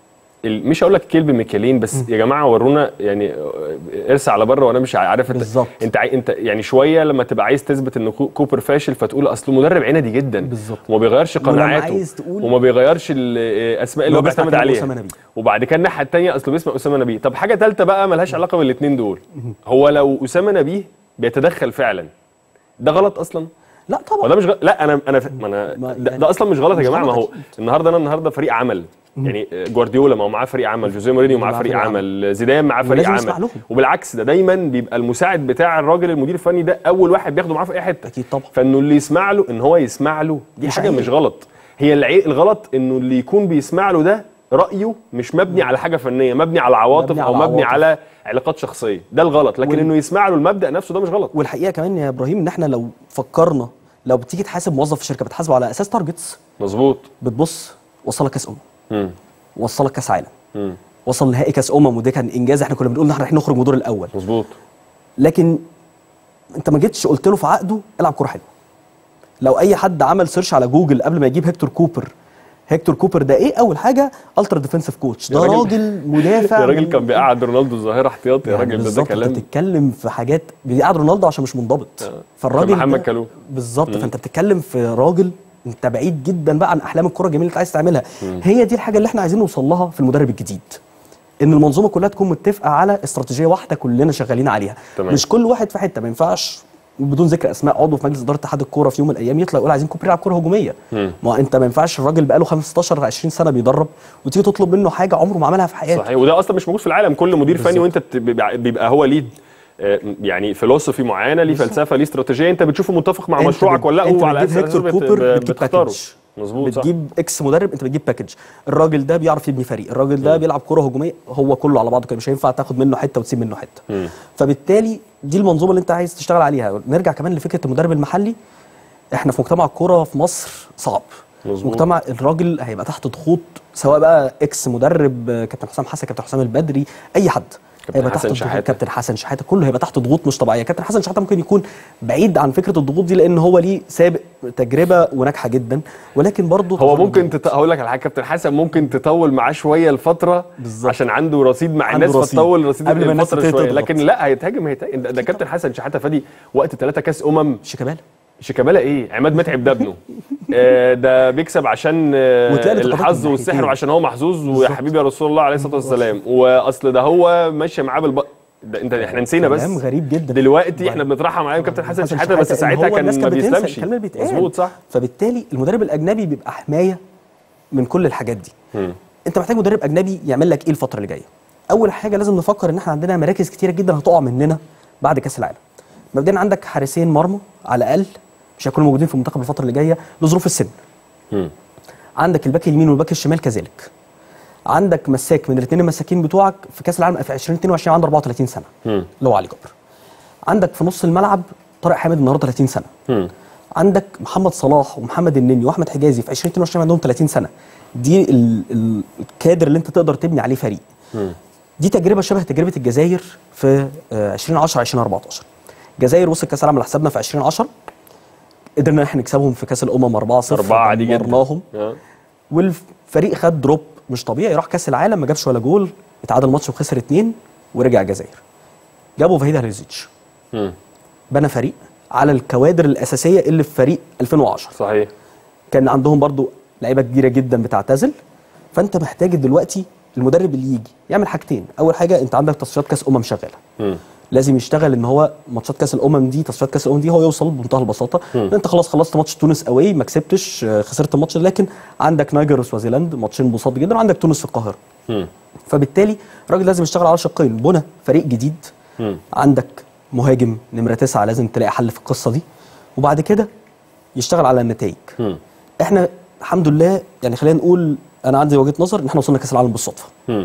ال- مش هقول لك كلب ميكالين بس يا جماعه ورونا يعني ارسى على بره وانا مش عارف انت بالظبط. انت عاي- انت يعني شويه لما تبقى عايز تثبت ان كو- كوبر فاشل فتقول اصله مدرب عنيدي جدا بالظبط. وما بيغيرش ولما قناعاته عايز تقول- وما بيغيرش الاسماء اللي لو هو بيسمع بيعتمد كلام عليها أسامة نبيه. وبعد كده الناحيه الثانيه اصله بيسمع اسامه نبيه طب حاجه ثالثه بقى ملهاش علاقه بالاثنين دول هو لو اسامه نبيه بيتدخل فعلا ده غلط اصلا لا طبعا وده مش غلط لا انا انا ف... ما انا ما ده, يعني ده اصلا مش غلط يا مش جماعه ما غلط هو أكيد. النهارده انا النهارده فريق عمل يعني جوارديولا ما هو معاه فريق عمل جوزيه مورينيو معاه فريق عمل زيدان معاه فريق ولازم يسمع عمل لهم. وبالعكس ده دايما بيبقى المساعد بتاع الراجل المدير الفني ده اول واحد بياخده معاه في اي حته أكيد طبعا. فانه اللي يسمع له ان هو يسمع له دي مش حاجه عيب. مش غلط هي العيب الغلط انه اللي يكون بيسمع له ده رايه مش مبني على حاجه فنيه مبني على عواطف مبني او على مبني عواطف. على علاقات شخصيه ده الغلط لكن وال- انه يسمع له المبدا نفسه ده مش غلط والحقيقه كمان يا ابراهيم ان احنا لو فكرنا لو بتيجي تحاسب موظف في شركه بتحاسبه على اساس تارجتس مظبوط بتبص وصلك كاس امم مم. وصلك كاس عالم مم. وصل نهائي كاس امم وده كان انجاز احنا كنا بنقول ان احنا رايحين نخرج من الدور الاول مظبوط لكن انت ما جيتش قلت له في عقده العب كوره حلوه لو اي حد عمل سيرش على جوجل قبل ما يجيب هيكتور كوبر هيكتور كوبر ده ايه اول حاجه الترا ديفensive كوتش ده يا راجل- راجل مدافع يا راجل من- كان بيقعد رونالدو الظاهره احتياطي يا يعني راجل ده, ده بالظبط انت كلام بتتكلم في حاجات بيقعد رونالدو عشان مش منضبط فالراجل محمد ده- كالو. بالظبط فانت بتتكلم في راجل انت بعيد جدا بقى عن احلام الكره الجميله اللي انت عايز تعملها هي دي الحاجه اللي احنا عايزين نوصل لها في المدرب الجديد ان المنظومه كلها تكون متفقه على استراتيجيه واحده كلنا شغالين عليها تمام. مش كل واحد في حته ما ينفعش بدون ذكر اسماء عضو في مجلس اداره اتحاد الكوره في يوم من الايام يطلع يقول عايزين كوبري يلعب كوره هجوميه ما انت ما ينفعش الراجل بقاله 15 20 سنه بيدرب وتيجي تطلب منه حاجه عمره ما عملها في حياته صحيح وده اصلا مش موجود في العالم كل مدير فني بالظبط. وانت بت- بيبقى بيبقى هو ليه آه، يعني فلسفي معينه ليه فلسفه ليه استراتيجيه انت بتشوفه متفق مع انت مشروعك بت- ولا لا انت وعلى بتجيب اساس هيكتور بت- كوبر ب- بتجيب بتختاره باكج مظبوط صح بتجيب اكس مدرب انت بتجيب باكج الراجل ده بيعرف يبني فريق الراجل ده بيلعب كره هجوميه هو كله على بعضه كده مش هينفع تاخد منه حته وتسيب منه حته فبالتالي دي المنظومه اللي انت عايز تشتغل عليها نرجع كمان لفكره المدرب المحلي احنا في مجتمع الكوره في مصر صعب مظبوط. مجتمع الراجل هيبقى تحت ضغوط سواء بقى اكس مدرب آه، كابتن حسام حسن كابتن حسام البدري اي حد كابتن هيبقى حسن تحت ضغوط شحاتة. كابتن حسن شحاته كله هيبقى تحت ضغوط مش طبيعيه كابتن حسن شحاته ممكن يكون بعيد عن فكره الضغوط دي لان هو ليه سابق تجربه وناجحه جدا ولكن برضه هو تحت ممكن الضغوط. تط... هقول لك على حاجه كابتن حسن ممكن تطول معاه شويه الفتره بالظبط. عشان عنده رصيد مع عنده الناس رصيد. فتطول رصيد قبل ما الناس الفتره تبتدي شويه تضغط. لكن لا هيتهاجم هيتهاجم ده, ده كابتن حسن شحاته فادي وقت ثلاثه كاس امم شيكابالا شيكابالا ايه عماد متعب ده ابنه آه، ده بيكسب عشان آه، وتلاقي الانتقادات الحظ من والسحر ناحيتين. وعشان هو محظوظ ويا حبيبي يا رسول الله عليه الصلاه والسلام واصل ده هو ماشي معاه بالب ده انت احنا نسينا بس كلام غريب جدا دلوقتي احنا بنترحم عليه كابتن حسن حسن شحاته بس شحاتة، إن ساعتها هو كان الناس ما كانت بتنسى بيسلمش الكلام اللي بيتقال. مظبوط صح فبالتالي المدرب الاجنبي بيبقى حمايه من كل الحاجات دي مم. انت محتاج مدرب اجنبي يعمل لك ايه الفتره اللي جايه اول حاجه لازم نفكر ان احنا عندنا مراكز كتيره جدا هتقع مننا بعد كاس العالم مبدئيا عندك حارسين مرمى على الاقل مش هيكونوا موجودين في المنتخب الفتره اللي جايه لظروف السن مم. عندك الباك اليمين والباك الشمال كذلك عندك مساك من الاثنين المساكين بتوعك في كاس العالم في 2022 عنده 34 سنه مم. اللي هو علي جبر عندك في نص الملعب طارق حامد النهارده 30 سنه مم. عندك محمد صلاح ومحمد النني واحمد حجازي في 2022 عندهم 30 سنه دي ال- ال- الكادر اللي انت تقدر تبني عليه فريق مم. دي تجربه شبه تجربه الجزائر في آه، 2010 2014 الجزائر وصل كاس العالم على حسابنا في 2010 قدرنا احنا نكسبهم في كاس الامم 4-0 أربعة عادي جدا دمرناهم آه. والفريق خد دروب مش طبيعي راح كاس العالم ما جابش ولا جول اتعادل ماتش وخسر اتنين ورجع الجزائر جابوا فاهيد هاليزيتش مم. بنى فريق على الكوادر الاساسيه اللي في فريق 2010 صحيح كان عندهم برضو لعيبه كبيره جدا بتعتزل فانت محتاج دلوقتي المدرب اللي يجي يعمل حاجتين اول حاجه انت عندك تصفيات كاس امم شغاله مم. لازم يشتغل ان هو ماتشات كاس الامم دي تصفيات كاس الامم دي هو يوصل بمنتهى البساطه لأن انت خلاص خلصت ماتش تونس اواي ما كسبتش آه، خسرت الماتش لكن عندك نيجر وسوازيلاند ماتشين بساط جدا وعندك تونس في القاهره مم. فبالتالي الراجل لازم يشتغل على شقين بنى فريق جديد مم. عندك مهاجم نمره تسعه لازم تلاقي حل في القصه دي وبعد كده يشتغل على النتائج مم. احنا الحمد لله يعني خلينا نقول انا عندي وجهه نظر ان احنا وصلنا كاس العالم بالصدفه مم.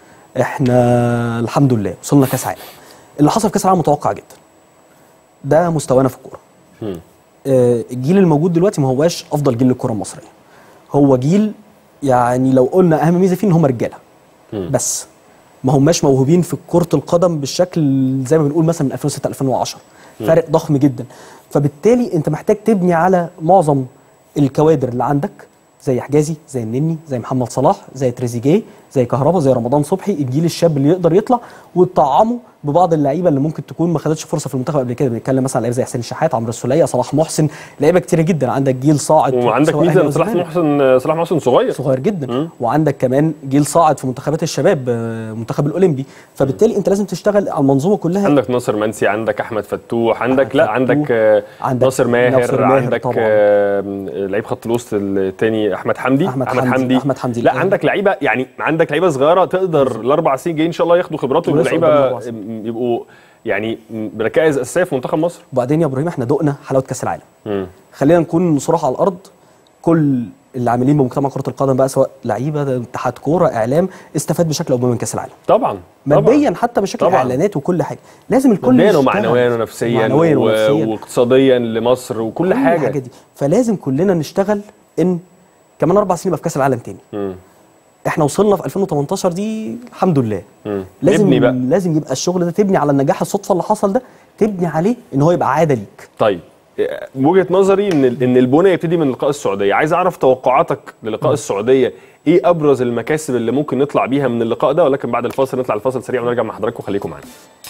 احنا الحمد لله وصلنا كاس عالم اللي حصل في كاس العالم متوقع جدا ده مستوانا في الكوره مم. آه، الجيل الموجود دلوقتي ما هواش افضل جيل للكره المصريه هو جيل يعني لو قلنا اهم ميزه فيه ان هم رجاله بس ما هماش موهوبين في كره القدم بالشكل زي ما بنقول مثلا من 2006 2010 فرق ضخم جدا فبالتالي انت محتاج تبني على معظم الكوادر اللي عندك زي حجازي زي النني زي محمد صلاح زي تريزيجيه زي كهربا زي رمضان صبحي الجيل الشاب اللي يقدر يطلع وتطعمه ببعض اللعيبه اللي ممكن تكون ما خدتش فرصه في المنتخب قبل كده بنتكلم مثلا عن لعيبه زي حسين الشحات عمرو السوليه صلاح محسن لعيبه كتيره جدا عندك جيل صاعد وعندك سواء ميزه أهلي ان أو صلاح زمالك. محسن صلاح محسن صغير صغير جدا مم. وعندك كمان جيل صاعد في منتخبات الشباب آه، المنتخب الاولمبي فبالتالي انت لازم تشتغل على المنظومه كلها عندك ناصر منسي عندك احمد فتوح عندك أحمد لا فتوح، عندك آه، عندك ناصر ماهر, ناصر ماهر عندك طبعاً. آه، لعيب خط الوسط الثاني احمد حمدي أحمد حمدي، أحمد حمدي لا الآن. عندك لعيبه يعني عندك لعيبه صغيره تقدر الاربع سنين جايين ان شاء الله ياخدوا خبرات ويبقوا ولسه لعيبه قدامنا أربع م- يبقوا يعني م- ركائز اساسيه في منتخب مصر وبعدين يا ابراهيم احنا دقنا حلاوه كاس العالم مم. خلينا نكون صراحه على الارض كل اللي عاملين بمجتمع كره القدم بقى سواء لعيبه اتحاد كوره اعلام استفاد بشكل او بآخر من كاس العالم طبعا ماديا حتى بشكل طبعاً. اعلانات وكل حاجه لازم الكل ماديا يشتغل. ومعنويا ونفسيا معنويا و- ونفسيا واقتصاديا لمصر وكل حاجه الحاجة دي فلازم كلنا نشتغل ان كمان اربع سنين يبقى في كاس العالم تاني مم. احنا وصلنا في 2018 دي الحمد لله مم. لازم نبني بقى. لازم يبقى الشغل ده تبني على النجاح الصدفه اللي حصل ده تبني عليه ان هو يبقى عاده ليك طيب آه، وجهه نظري ان ان البنى يبتدي من لقاء السعوديه عايز اعرف توقعاتك للقاء السعوديه ايه ابرز المكاسب اللي ممكن نطلع بيها من اللقاء ده ولكن بعد الفاصل نطلع الفاصل سريع ونرجع مع حضراتكم خليكم معانا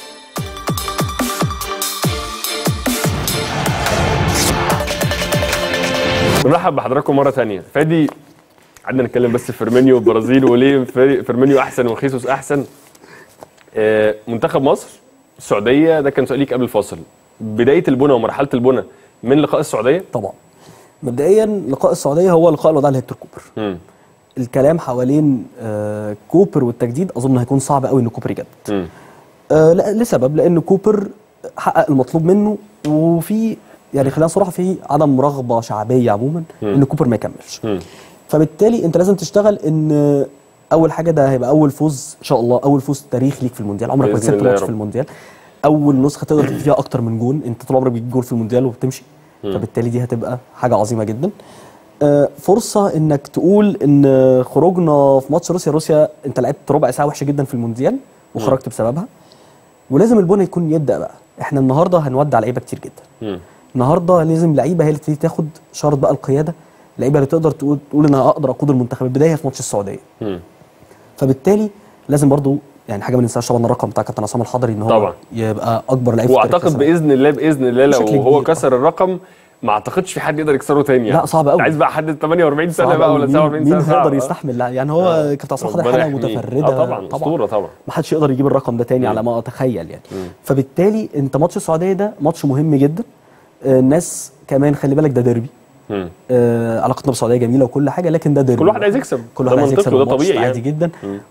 بنرحب بحضراتكم مره ثانيه فادي قعدنا نتكلم بس في فيرمينيو والبرازيل وليه فير- فيرمينيو احسن وخيسوس احسن آه، منتخب مصر السعوديه ده كان سؤال ليك قبل الفاصل بدايه البنى ومرحله البنى من لقاء السعوديه طبعا مبدئيا لقاء السعوديه هو لقاء الوداع لهيكتور كوبر مم. الكلام حوالين آه كوبر والتجديد اظن هيكون صعب قوي ان كوبر يجدد مم. آه لا لسبب لان كوبر حقق المطلوب منه وفي يعني خلينا صراحه في عدم رغبه شعبيه عموما ان كوبر ما يكملش مم. فبالتالي انت لازم تشتغل ان اول حاجه ده هيبقى اول فوز ان شاء الله اول فوز تاريخ ليك في المونديال عمرك ما بإذن كسبت الله يا ماتش رب. في المونديال اول نسخه تقدر تجيب فيها اكتر من جون انت طول عمرك بتجيب جول في المونديال وبتمشي فبالتالي دي هتبقى حاجه عظيمه جدا آه، فرصه انك تقول ان خروجنا في ماتش روسيا روسيا انت لعبت ربع ساعه وحشه جدا في المونديال وخرجت بسببها ولازم البنى يكون يبدا بقى احنا النهارده هنودع لعيبه كتير جدا مم. النهارده لازم لعيبه هي اللي تبتدي تاخد شارة بقى القياده لعيبه اللي تقدر تقول تقول انا اقدر اقود المنتخب البدايه في ماتش السعوديه مم. فبالتالي لازم برضو يعني حاجه ما ننساش طبعا الرقم بتاع كابتن عصام الحضري ان هو طبعا. يبقى اكبر لعيب في تاريخ واعتقد كأس العالم. باذن الله باذن الله بشكل لو هو كبير. كسر الرقم ما اعتقدش في حد يقدر يكسره تاني يعني لا، صعب أوي. عايز بقى حد 48 سنه صعب بقى أوي. ولا مين- 47 سنه مين صعب. هيقدر آه. يستحمل يعني هو كابتن عصام حضر ربنا حاله يحميه. متفرده اه طبعا اسطوره طبعا ما حدش يقدر يجيب الرقم ده تاني على ما اتخيل يعني فبالتالي انت ماتش السعوديه ده ماتش مهم جدا آه، الناس كمان خلي بالك ده ديربي مم. آه علاقتنا بالسعوديه جميله وكل حاجه لكن ده ديربي كل واحد عايز يكسب. كل ده واحد عايز منطقي يكسب وده الماتش طبيعي عادي يعني. جدا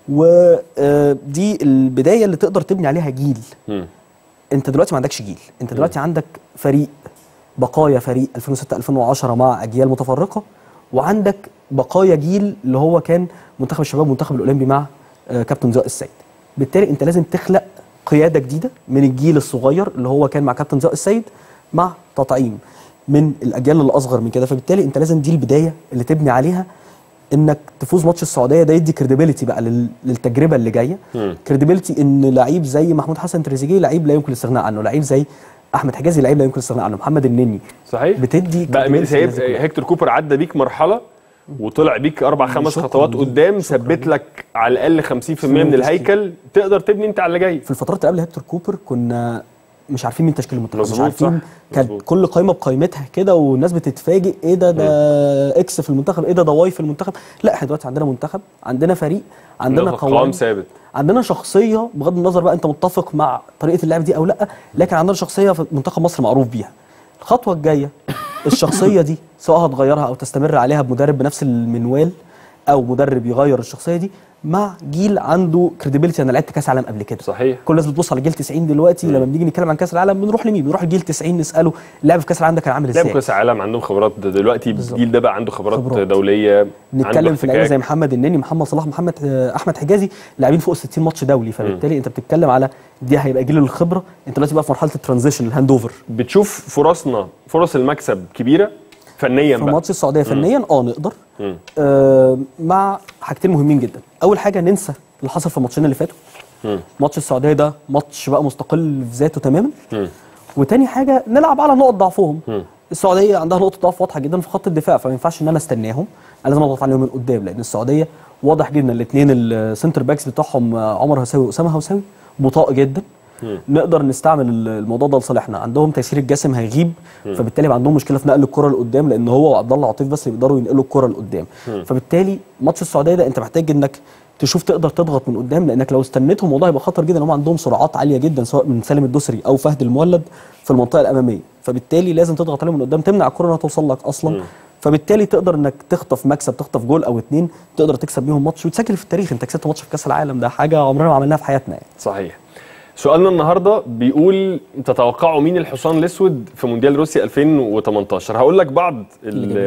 ودي البدايه اللي تقدر تبني عليها جيل مم. انت دلوقتي ما عندكش جيل انت دلوقتي عندك فريق بقايا فريق 2006 2010 مع اجيال متفرقه وعندك بقايا جيل اللي هو كان منتخب الشباب والمنتخب الاولمبي مع آه، كابتن ضياء السيد بالتالي انت لازم تخلق قياده جديده من الجيل الصغير اللي هو كان مع كابتن ضياء السيد مع تطعيم من الاجيال الاصغر من كده فبالتالي انت لازم دي البدايه اللي تبني عليها انك تفوز ماتش السعوديه ده يدي كريديبيليتي بقى لل- للتجربه اللي جايه كريديبيليتي ان لعيب زي محمود حسن تريزيجيه لعيب لا يمكن الاستغناء عنه لعيب زي احمد حجازي لعيب لا يمكن الاستغناء عنه محمد النني صحيح بتدي بقى مين credibility سايب للناس كلها. هيكتور كوبر عدى بيك مرحله وطلع بيك اربع خمس شكراً خطوات ليه. قدام شكراً ثبت ليه. لك على الاقل 50% من تشكيل. الهيكل تقدر تبني انت على اللي جاي في الفترات اللي قبل هيكتور كوبر كنا مش عارفين مين تشكيل المنتخب مش مظبوط، عارفين صح. كانت مظبوط. كل قائمه بقائمتها كده والناس بتتفاجئ ايه ده ده اكس في المنتخب ايه ده ده واي في المنتخب لا احنا دلوقتي عندنا منتخب عندنا فريق عندنا عندنا قوام قوام ثابت عندنا شخصيه بغض النظر بقى انت متفق مع طريقه اللعب دي او لا لكن عندنا شخصيه في منتخب مصر معروف بيها الخطوه الجايه الشخصيه دي سواء هتغيرها او تستمر عليها بمدرب بنفس المنوال او مدرب يغير الشخصيه دي مع جيل عنده كريديبيليتي انا لعبت كاس عالم قبل كده صحيح كل الناس بتبص على جيل 90 دلوقتي لما بنيجي نتكلم عن كاس العالم بنروح لمين بنروح لجيل 90 نساله اللعب في كاس العالم ده كان عامل ازاي لعبوا كاس عالم عندهم خبرات دلوقتي بالظبط. الجيل ده بقى عنده خبرات, خبرات. دوليه عنده نتكلم في لعيبه احتكاك. زي محمد النني محمد صلاح محمد آه، احمد حجازي لاعبين فوق 60 ماتش دولي فبالتالي انت بتتكلم على دي هيبقى جيل الخبره انت دلوقتي بقى في مرحله الترانزيشن الهاند اوفر بتشوف فرصنا فرص المكسب كبيره فنيا في بقى ماتش السعوديه فنيا اه نقدر مم. آه مع حاجتين مهمين جدا اول حاجه ننسى اللي حصل في الماتشين اللي فاتوا مم. ماتش السعوديه ده ماتش بقى مستقل في ذاته تماما مم. وتاني حاجه نلعب على نقط ضعفهم مم. السعوديه عندها نقطه ضعف واضحه جدا في خط الدفاع فما ينفعش ان انا استناهم انا لازم اضغط عليهم من قدام لان السعوديه واضح جدا الاثنين السنتر باكس بتوعهم آه، عمر هوساوي واسامه هوساوي بطاء جدا نقدر نستعمل ال- الموضوع ده لصالحنا عندهم تيسير الجسم هيغيب فبالتالي يبقى عندهم مشكله في نقل الكره لقدام لان هو وعبد الله عطيف بس اللي بيقدروا ينقلوا الكره لقدام فبالتالي ماتش السعوديه ده انت محتاج انك تشوف تقدر تضغط من قدام لانك لو استنيتهم الموضوع هيبقى خطر جدا هم عندهم سرعات عاليه جدا سواء من سالم الدوسري او فهد المولد في المنطقه الاماميه فبالتالي لازم تضغط عليهم من قدام تمنع الكره انها توصل لك اصلا فبالتالي تقدر انك تخطف مكسب تخطف جول او اتنين تقدر تكسب بيهم ماتش وتسجل في التاريخ انت كسبت ماتش في كاس العالم ده حاجه عمرنا ما عملناها في حياتنا يعني صحيح سؤالنا النهارده بيقول تتوقعوا مين الحصان الاسود في مونديال روسيا 2018 هقول لك بعض ال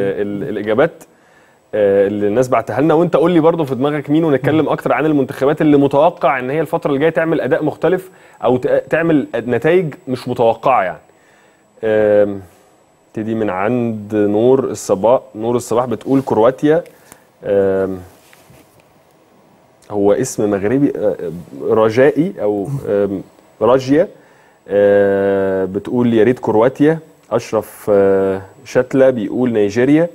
ال الاجابات آه، اللي الناس بعتها لنا وانت قول لي برضه في دماغك مين ونتكلم اكتر عن المنتخبات اللي متوقع ان هي الفتره اللي جايه تعمل اداء مختلف او ت- تعمل نتائج مش متوقعه يعني آم، ابتدي من عند نور الصباح نور الصباح بتقول كرواتيا آم، هو اسم مغربي آه، رجائي او آم، راجيا آه، بتقول يا ريت كرواتيا اشرف آه، شتله بيقول نيجيريا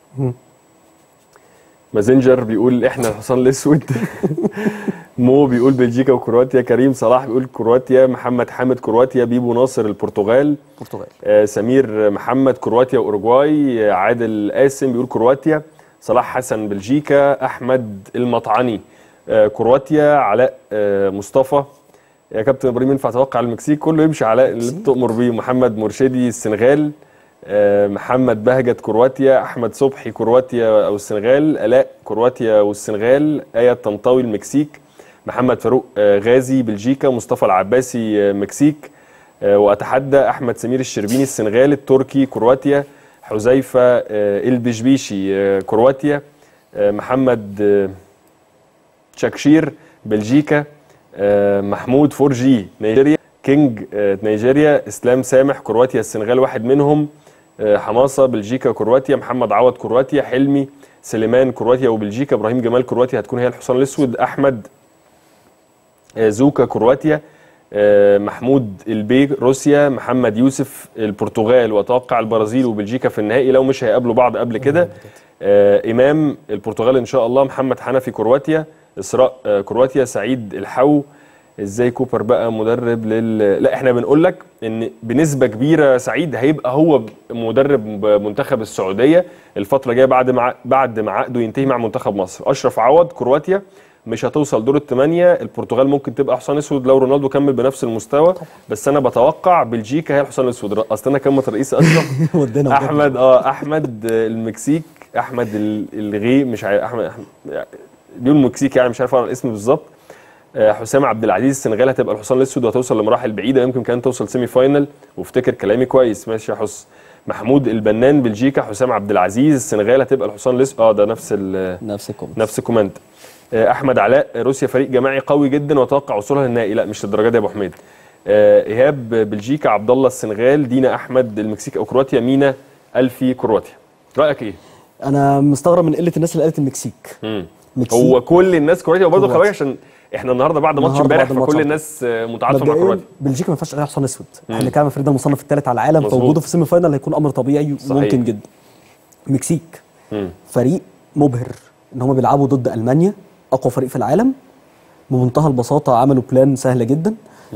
مازنجر بيقول احنا الحصان الاسود مو بيقول بلجيكا وكرواتيا كريم صلاح بيقول كرواتيا محمد حامد كرواتيا بيبو ناصر البرتغال البرتغال آه، سمير محمد كرواتيا واوروجواي آه، عادل قاسم بيقول كرواتيا صلاح حسن بلجيكا احمد المطعني آه، كرواتيا علاء آه، مصطفى يا كابتن ابراهيم ينفع اتوقع المكسيك كله يمشي علاء اللي بتؤمر بيه محمد مرشدي السنغال آه، محمد بهجت كرواتيا احمد صبحي كرواتيا او السنغال الاء كرواتيا والسنغال ايه طنطاوي المكسيك محمد فاروق آه، غازي بلجيكا مصطفى العباسي آه، مكسيك آه، واتحدى احمد سمير الشربيني السنغال التركي كرواتيا حذيفه آه، البشبيشي آه، كرواتيا آه، محمد آه، تشاكشير بلجيكا آه، محمود فورجي نيجيريا كينج آه، نيجيريا اسلام سامح كرواتيا السنغال واحد منهم آه، حماصه بلجيكا كرواتيا محمد عوض كرواتيا حلمي سليمان كرواتيا وبلجيكا ابراهيم جمال كرواتيا هتكون هي الحصان الاسود احمد آه، زوكا كرواتيا آه، محمود البي روسيا محمد يوسف البرتغال واتوقع البرازيل وبلجيكا في النهائي لو مش هيقابلوا بعض قبل كده آه، امام البرتغال ان شاء الله محمد حنفي كرواتيا اسراء آه، كرواتيا سعيد الحو ازاي كوبر بقى مدرب لل لا احنا بنقول لك ان بنسبه كبيره سعيد هيبقى هو مدرب منتخب السعوديه الفتره الجايه بعد ما بعد ما عقده ينتهي مع منتخب مصر اشرف عوض كرواتيا مش هتوصل دور الثمانيه البرتغال ممكن تبقى حصان اسود لو رونالدو كمل بنفس المستوى بس انا بتوقع بلجيكا هي الحصان الاسود اصل انا كلمه رئيس اشرف ودينا وجبنا. احمد اه احمد المكسيك احمد ال- الغي مش عارف احمد احمد بيقول المكسيك يعني مش عارف اقرا الاسم بالظبط آه، حسام عبد العزيز السنغال هتبقى الحصان الاسود وهتوصل لمراحل بعيده يمكن كمان توصل سيمي فاينل وافتكر كلامي كويس ماشي يا حس محمود البنان بلجيكا حسام عبد العزيز السنغال هتبقى الحصان الاسود اه ده نفس ال نفس الكومنت نفس كومنت آه، احمد علاء روسيا فريق جماعي قوي جدا واتوقع وصولها للنهائي لا مش للدرجه دي يا ابو حميد آه، ايهاب بلجيكا عبد الله السنغال دينا احمد المكسيك او كرواتيا مينا الفي كرواتيا رايك ايه انا مستغرب من قله الناس اللي قالت المكسيك مم. مكسيك هو كل الناس كرواتيا وبرضه خلي كرواتيا. بالك عشان احنا النهارده بعد ماتش النهاردة امبارح بعد الماتش فكل على الناس آه، متعاطفه مع مبدئيا كرواتيا بلجيكا ما ينفعش عليها حصان اسود احنا كان فريق المصنف الثالث على العالم مظبوط. فوجوده في السيمي فاينال هيكون امر طبيعي صحيح. وممكن جدا المكسيك مم. فريق مبهر ان هم بيلعبوا ضد المانيا اقوى فريق في العالم بمنتهى البساطه عملوا بلان سهله جدا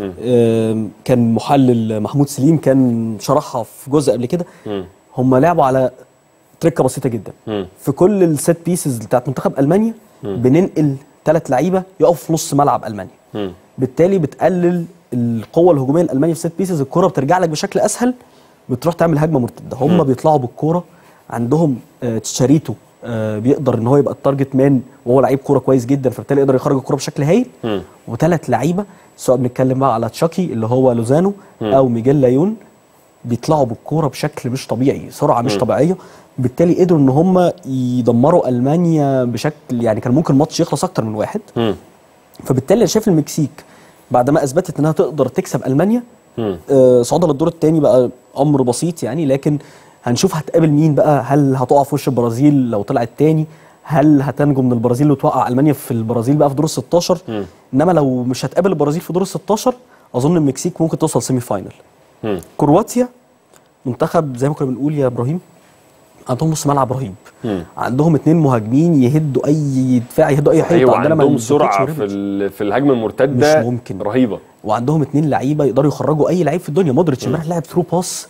آم، كان محلل محمود سليم كان شرحها في جزء قبل كده مم. هم لعبوا على تركه بسيطه جدا مم. في كل السيت بيسز بتاعت منتخب المانيا بننقل ثلاث لعيبه يقفوا في نص ملعب المانيا مم. بالتالي بتقلل القوه الهجوميه الالمانيه في سيت بيسز الكره بترجع لك بشكل اسهل بتروح تعمل هجمه مرتده هم بيطلعوا بالكوره عندهم آه تشاريتو آه بيقدر ان هو يبقى التارجت مان وهو لعيب كوره كويس جدا فبالتالي يقدر يخرج الكوره بشكل هايل مم. وثلاث لعيبه سواء بنتكلم بقى على تشاكي اللي هو لوزانو او ميجيل لايون بيطلعوا بالكوره بشكل مش طبيعي سرعه مش طبيعيه بالتالي قدروا ان هم يدمروا المانيا بشكل يعني كان ممكن الماتش يخلص اكتر من واحد مم. فبالتالي انا شايف المكسيك بعد ما اثبتت انها تقدر تكسب المانيا مم. آه، صعودها للدور الثاني بقى امر بسيط يعني لكن هنشوف هتقابل مين بقى هل هتقع في وش البرازيل لو طلعت تاني هل هتنجو من البرازيل وتوقع المانيا في البرازيل بقى في دور ال 16 انما لو مش هتقابل البرازيل في دور ال 16 اظن المكسيك ممكن توصل سيمي فاينل مم. كرواتيا منتخب زي ما كنا بنقول يا ابراهيم عندهم نص ملعب رهيب مم. عندهم اتنين مهاجمين يهدوا اي دفاع يهدوا اي حيطه ايوه عندنا عندهم مانزوكيتش سرعه في وريبيتش. ال- في الهجمه المرتده مش ممكن. رهيبه وعندهم اتنين لعيبه يقدروا يخرجوا اي لعيب في الدنيا مودريتش امبارح لعب ثرو باس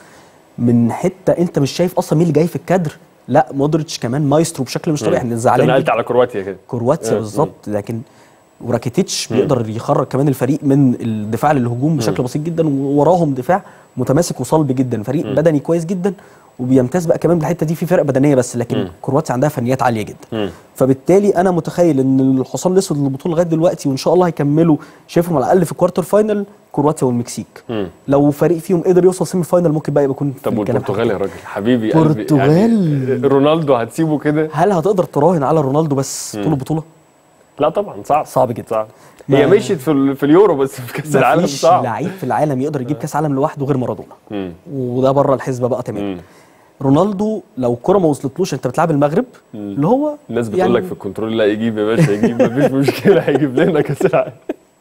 من حته انت مش شايف اصلا مين اللي جاي في الكادر لا مودريتش كمان مايسترو بشكل مش طبيعي احنا انت زعلانين نقلت جداً. على كرواتيا كده كرواتيا آه، بالظبط لكن وراكيتيتش بيقدر يخرج كمان الفريق من الدفاع للهجوم بشكل بسيط جدا ووراهم دفاع متماسك وصلب جدا فريق بدني كويس جدا وبيمتاز بقى كمان بالحته دي في فرق بدنيه بس لكن كرواتيا عندها فنيات عاليه جدا مم. فبالتالي انا متخيل ان الحصان الاسود للبطوله لغايه دلوقتي وان شاء الله هيكملوا شايفهم على الاقل في الكوارتر فاينل كرواتيا والمكسيك مم. لو فريق فيهم قدر يوصل سيمي فاينل ممكن بقى يبقى يكون في طب الكلام والبرتغال يا حاجة. راجل حبيبي قلبي البرتغال. يعني رونالدو هتسيبه كده هل هتقدر تراهن على رونالدو بس طول البطوله لا طبعا صعب صعب جدا صعب ما- هي مشيت في, ال- في اليورو بس في كاس العالم مفيش صعب لعيب في العالم يقدر يجيب كاس عالم لوحده غير مارادونا مم. وده بره الحسبه بقى تمام مم. رونالدو لو الكره ما وصلتلوش انت بتلعب المغرب اللي هو الناس بتقول لك في الكنترول لا يجيب يا باشا يجيب مفيش مشكله هيجيب لنا كاس العالم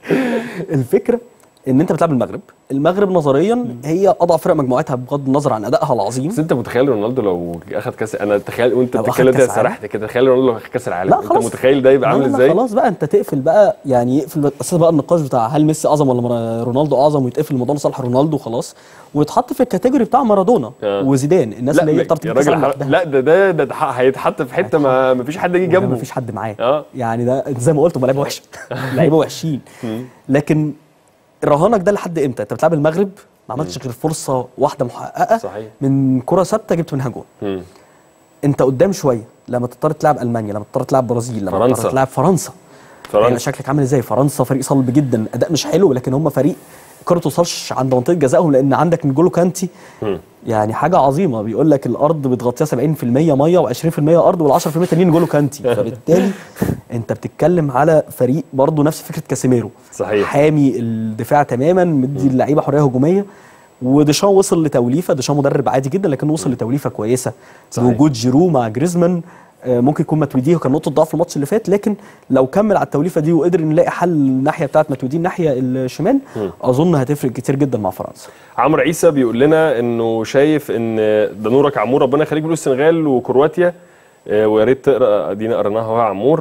الفكره ان انت بتلعب المغرب المغرب نظريا هي اضعف فرق مجموعتها بغض النظر عن ادائها العظيم بس انت متخيل رونالدو لو اخد كاس انا تخيل وانت لو أخد بتتكلم ده كأس عالم؟ سرحت كده تخيل رونالدو لو اخد كاس العالم لا انت خلاص متخيل ده يبقى لا عامل لا لا ازاي خلاص بقى انت تقفل بقى يعني يقفل اساسا بقى النقاش بتاع هل ميسي اعظم ولا مر- رونالدو اعظم ويتقفل الموضوع لصالح رونالدو خلاص ويتحط في الكاتيجوري بتاع مارادونا آه. وزيدان الناس لا اللي هي ما- بتعرف يا تجيب كأس راجل العالم ح- لوحدها. لا ده ده ده ح- هيتحط في حته ما ما فيش حد يجي وده جنبه مفيش حد معاه اه. يعني ده زي ما قلت هم لعيبه وحشه لعيبه وحشين لكن رهانك ده لحد امتى؟ انت بتلعب المغرب ما عملتش غير فرصه واحده محققه صحيح. من كره ثابته جبت منها جول مم. انت قدام شويه لما تضطر تلعب المانيا لما تضطر تلعب برازيل لما فرنسا. تضطر تلعب فرنسا فرنسا. يعني شكلك عامل ازاي فرنسا فريق صلب جدا اداء مش حلو لكن هم فريق الكره ما توصلش عند منطقه جزائهم لان عندك نجولو كانتي يعني حاجه عظيمه بيقول لك الارض بتغطيها 70% ميه و20% ارض وال10% التانيين نجولو كانتي فبالتالي انت بتتكلم على فريق برضه نفس فكره كاسيميرو صحيح. حامي الدفاع تماما مدي اللعيبه حريه هجوميه وديشان وصل لتوليفه ديشان مدرب عادي جدا لكن وصل لتوليفه كويسه صحيح. بوجود جيرو مع جريزمان آه، ممكن يكون ماتويدي كان نقطه ضعف في الماتش اللي فات لكن لو كمل على التوليفه دي وقدر نلاقي حل الناحيه بتاعت ماتويدي الناحيه الشمال اظن هتفرق كتير جدا مع فرنسا عمرو عيسى بيقول لنا انه شايف ان ده نورك عمور ربنا يخليك بيقول السنغال وكرواتيا آه، ويا ريت تقرا ادينا قريناها اهو يا عمور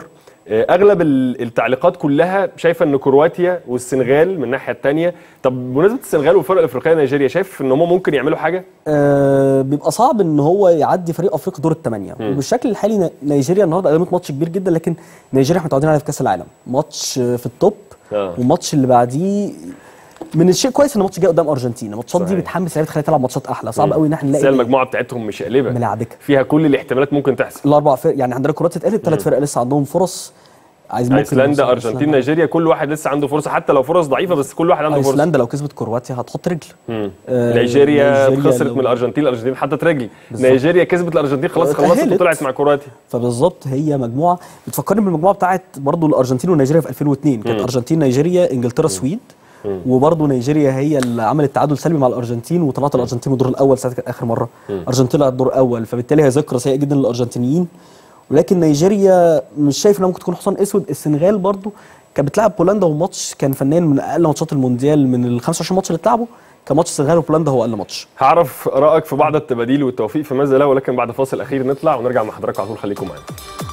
آه، اغلب ال- التعليقات كلها شايفه ان كرواتيا والسنغال من الناحيه الثانيه طب بمناسبه السنغال والفرق الافريقيه نيجيريا شايف ان هم ممكن يعملوا حاجه آه بيبقى صعب ان هو يعدي فريق افريقيا دور الثمانيه وبالشكل الحالي ن- نيجيريا النهارده قدمت ماتش كبير جدا لكن نيجيريا احنا متعودين عليها في كاس العالم ماتش آه، في التوب آه. والماتش اللي بعديه من الشيء كويس ان الماتش جاي قدام ارجنتينا الماتشات دي صحيح. بتحمس اللعيبه تخليها تلعب ماتشات احلى صعب قوي ان احنا بس هي نلاقي المجموعه بتاعتهم مش قلبه ملعبكه فيها كل الاحتمالات ممكن تحصل الاربع فرق يعني عندنا كرواتيا اتقلب ثلاث فرق لسه عندهم فرص عايز ممكن ايسلندا نوصل ارجنتين أيسلندا. نيجيريا كل واحد لسه عنده فرصه حتى لو فرص ضعيفه بس كل واحد عنده فرصه ايسلندا لو كسبت كرواتيا هتحط رجل مم. آه، نيجيريا نيجيريا خسرت لو- من الارجنتين الارجنتين حطت رجل بالظبط. نيجيريا كسبت الارجنتين خلاص خلصت اتأهلت. وطلعت مع كرواتيا فبالظبط هي مجموعه بتفكرني بالمجموعه بتاعت برضو الارجنتين ونيجيريا في 2002 كانت ارجنتين نيجيريا انجلترا السويد وبرضو نيجيريا هي اللي عملت تعادل سلبي مع الارجنتين وطلعت الارجنتين من الدور الاول ساعتها كانت اخر مره الارجنتين طلعت الدور الاول فبالتالي هي ذكرى سيئه جدا للارجنتينيين ولكن نيجيريا مش شايف انها ممكن تكون حصان اسود السنغال برضو كانت بتلعب بولندا وماتش كان فنيا من اقل ماتشات المونديال من ال 25 ماتش اللي اتلعبوا كان ماتش السنغال وبولندا هو اقل ماتش هعرف رايك في بعض التباديل والتوفيق في ماذا لا ولكن بعد فاصل اخير نطلع ونرجع مع حضراتكم على طول خليكم معانا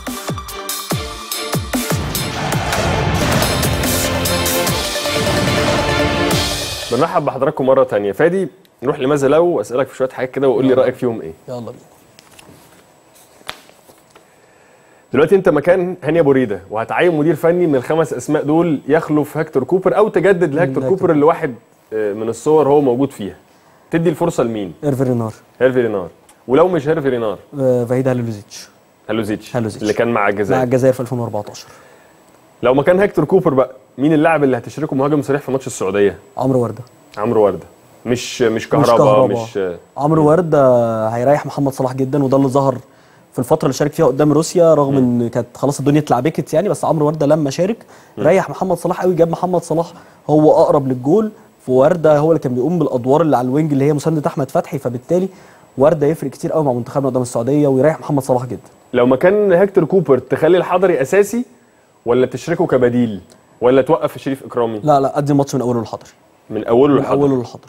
بنرحب بحضراتكم مره تانية فادي نروح لماذا لو واسالك في شويه حاجات كده وقول لي رايك فيهم ايه يلا بينا دلوقتي انت مكان هاني ابو ريده وهتعين مدير فني من الخمس اسماء دول يخلف هكتور كوبر او تجدد لهكتور هكتور كوبر اللي واحد آه، من الصور هو موجود فيها تدي الفرصه لمين ايرفي رينار هيرفي رينار ولو مش هيرفي رينار آه، فايدا هالوزيتش هالوزيتش هالوزيتش. اللي كان مع مع الجزائر الجزائر في 2014 لو مكان هكتور كوبر بقى مين اللاعب اللي هتشركه مهاجم صريح في ماتش السعوديه عمرو ورده عمرو ورده مش مش مش كهربا كهربا مش, مش عمرو ورده هيريح محمد صلاح جدا وده اللي ظهر في الفتره اللي شارك فيها قدام روسيا رغم ان كانت خلاص الدنيا اتلعبكت يعني بس عمرو ورده لما شارك ريح محمد صلاح قوي جاب محمد صلاح هو اقرب للجول وورده هو اللي كان بيقوم بالادوار اللي على الوينج اللي هي مسانده احمد فتحي فبالتالي ورده يفرق كتير قوي مع منتخبنا قدام السعوديه ويريح محمد صلاح جدا لو مكان هكتور كوبر تخلي الحضري اساسي ولا تشركه كبديل ولا توقف شريف اكرامي لا لا قدم ماتش من اوله للحضري من اوله من للحضري اوله للحضري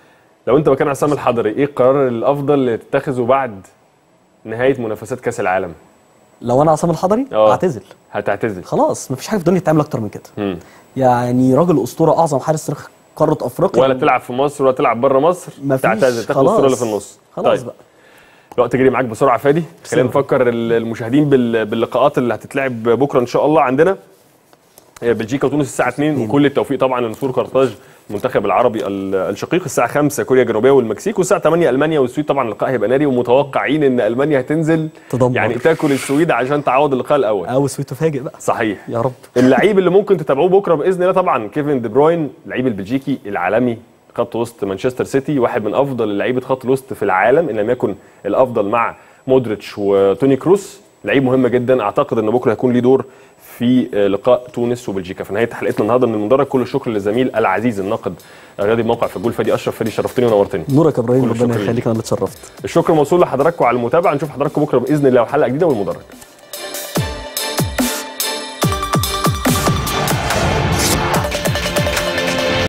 لو انت مكان عصام الحضري ايه القرار الافضل اللي تتخذه بعد نهايه منافسات كاس العالم لو انا عصام الحضري اه. اعتزل هتعتزل خلاص مفيش حاجه في الدنيا تعمل اكتر من كده مم. يعني راجل اسطوره اعظم حارس تاريخ قاره افريقيا ولا تلعب في مصر ولا تلعب بره مصر مفيش تعتزل تاخد خلاص. الصوره اللي في النص خلاص طيب. بقى الوقت جري معاك بسرعه فادي خلينا بسرعة. نفكر ال- المشاهدين بال- باللقاءات اللي هتتلعب بكره ان شاء الله عندنا هي بلجيكا وتونس الساعه 2 وكل التوفيق طبعا لنصور قرطاج المنتخب العربي ال- الشقيق الساعه 5 كوريا الجنوبيه والمكسيك والساعه 8 المانيا والسويد طبعا اللقاء هيبقى ناري ومتوقعين ان المانيا هتنزل تدمر. يعني تاكل السويد عشان تعوض اللقاء الاول او سويت تفاجئ بقى صحيح يا رب اللعيب اللي ممكن تتابعوه بكره باذن الله طبعا كيفن دي بروين اللعيب البلجيكي العالمي خط وسط مانشستر سيتي واحد من افضل لعيبه خط الوسط في العالم ان لم يكن الافضل مع مودريتش وتوني كروس لعيب مهم جدا اعتقد ان بكره هيكون ليه دور في آه، لقاء تونس وبلجيكا في نهايه حلقتنا النهارده من المدرج كل الشكر للزميل العزيز الناقد الرياضي بموقع في الجول فادي اشرف فادي شرفتني ونورتني نورك يا ابراهيم كل ربنا الشكر يخليك انا اللي اتشرفت الشكر موصول لحضراتكم على المتابعه نشوف حضراتكم بكره باذن الله وحلقه جديده والمدرج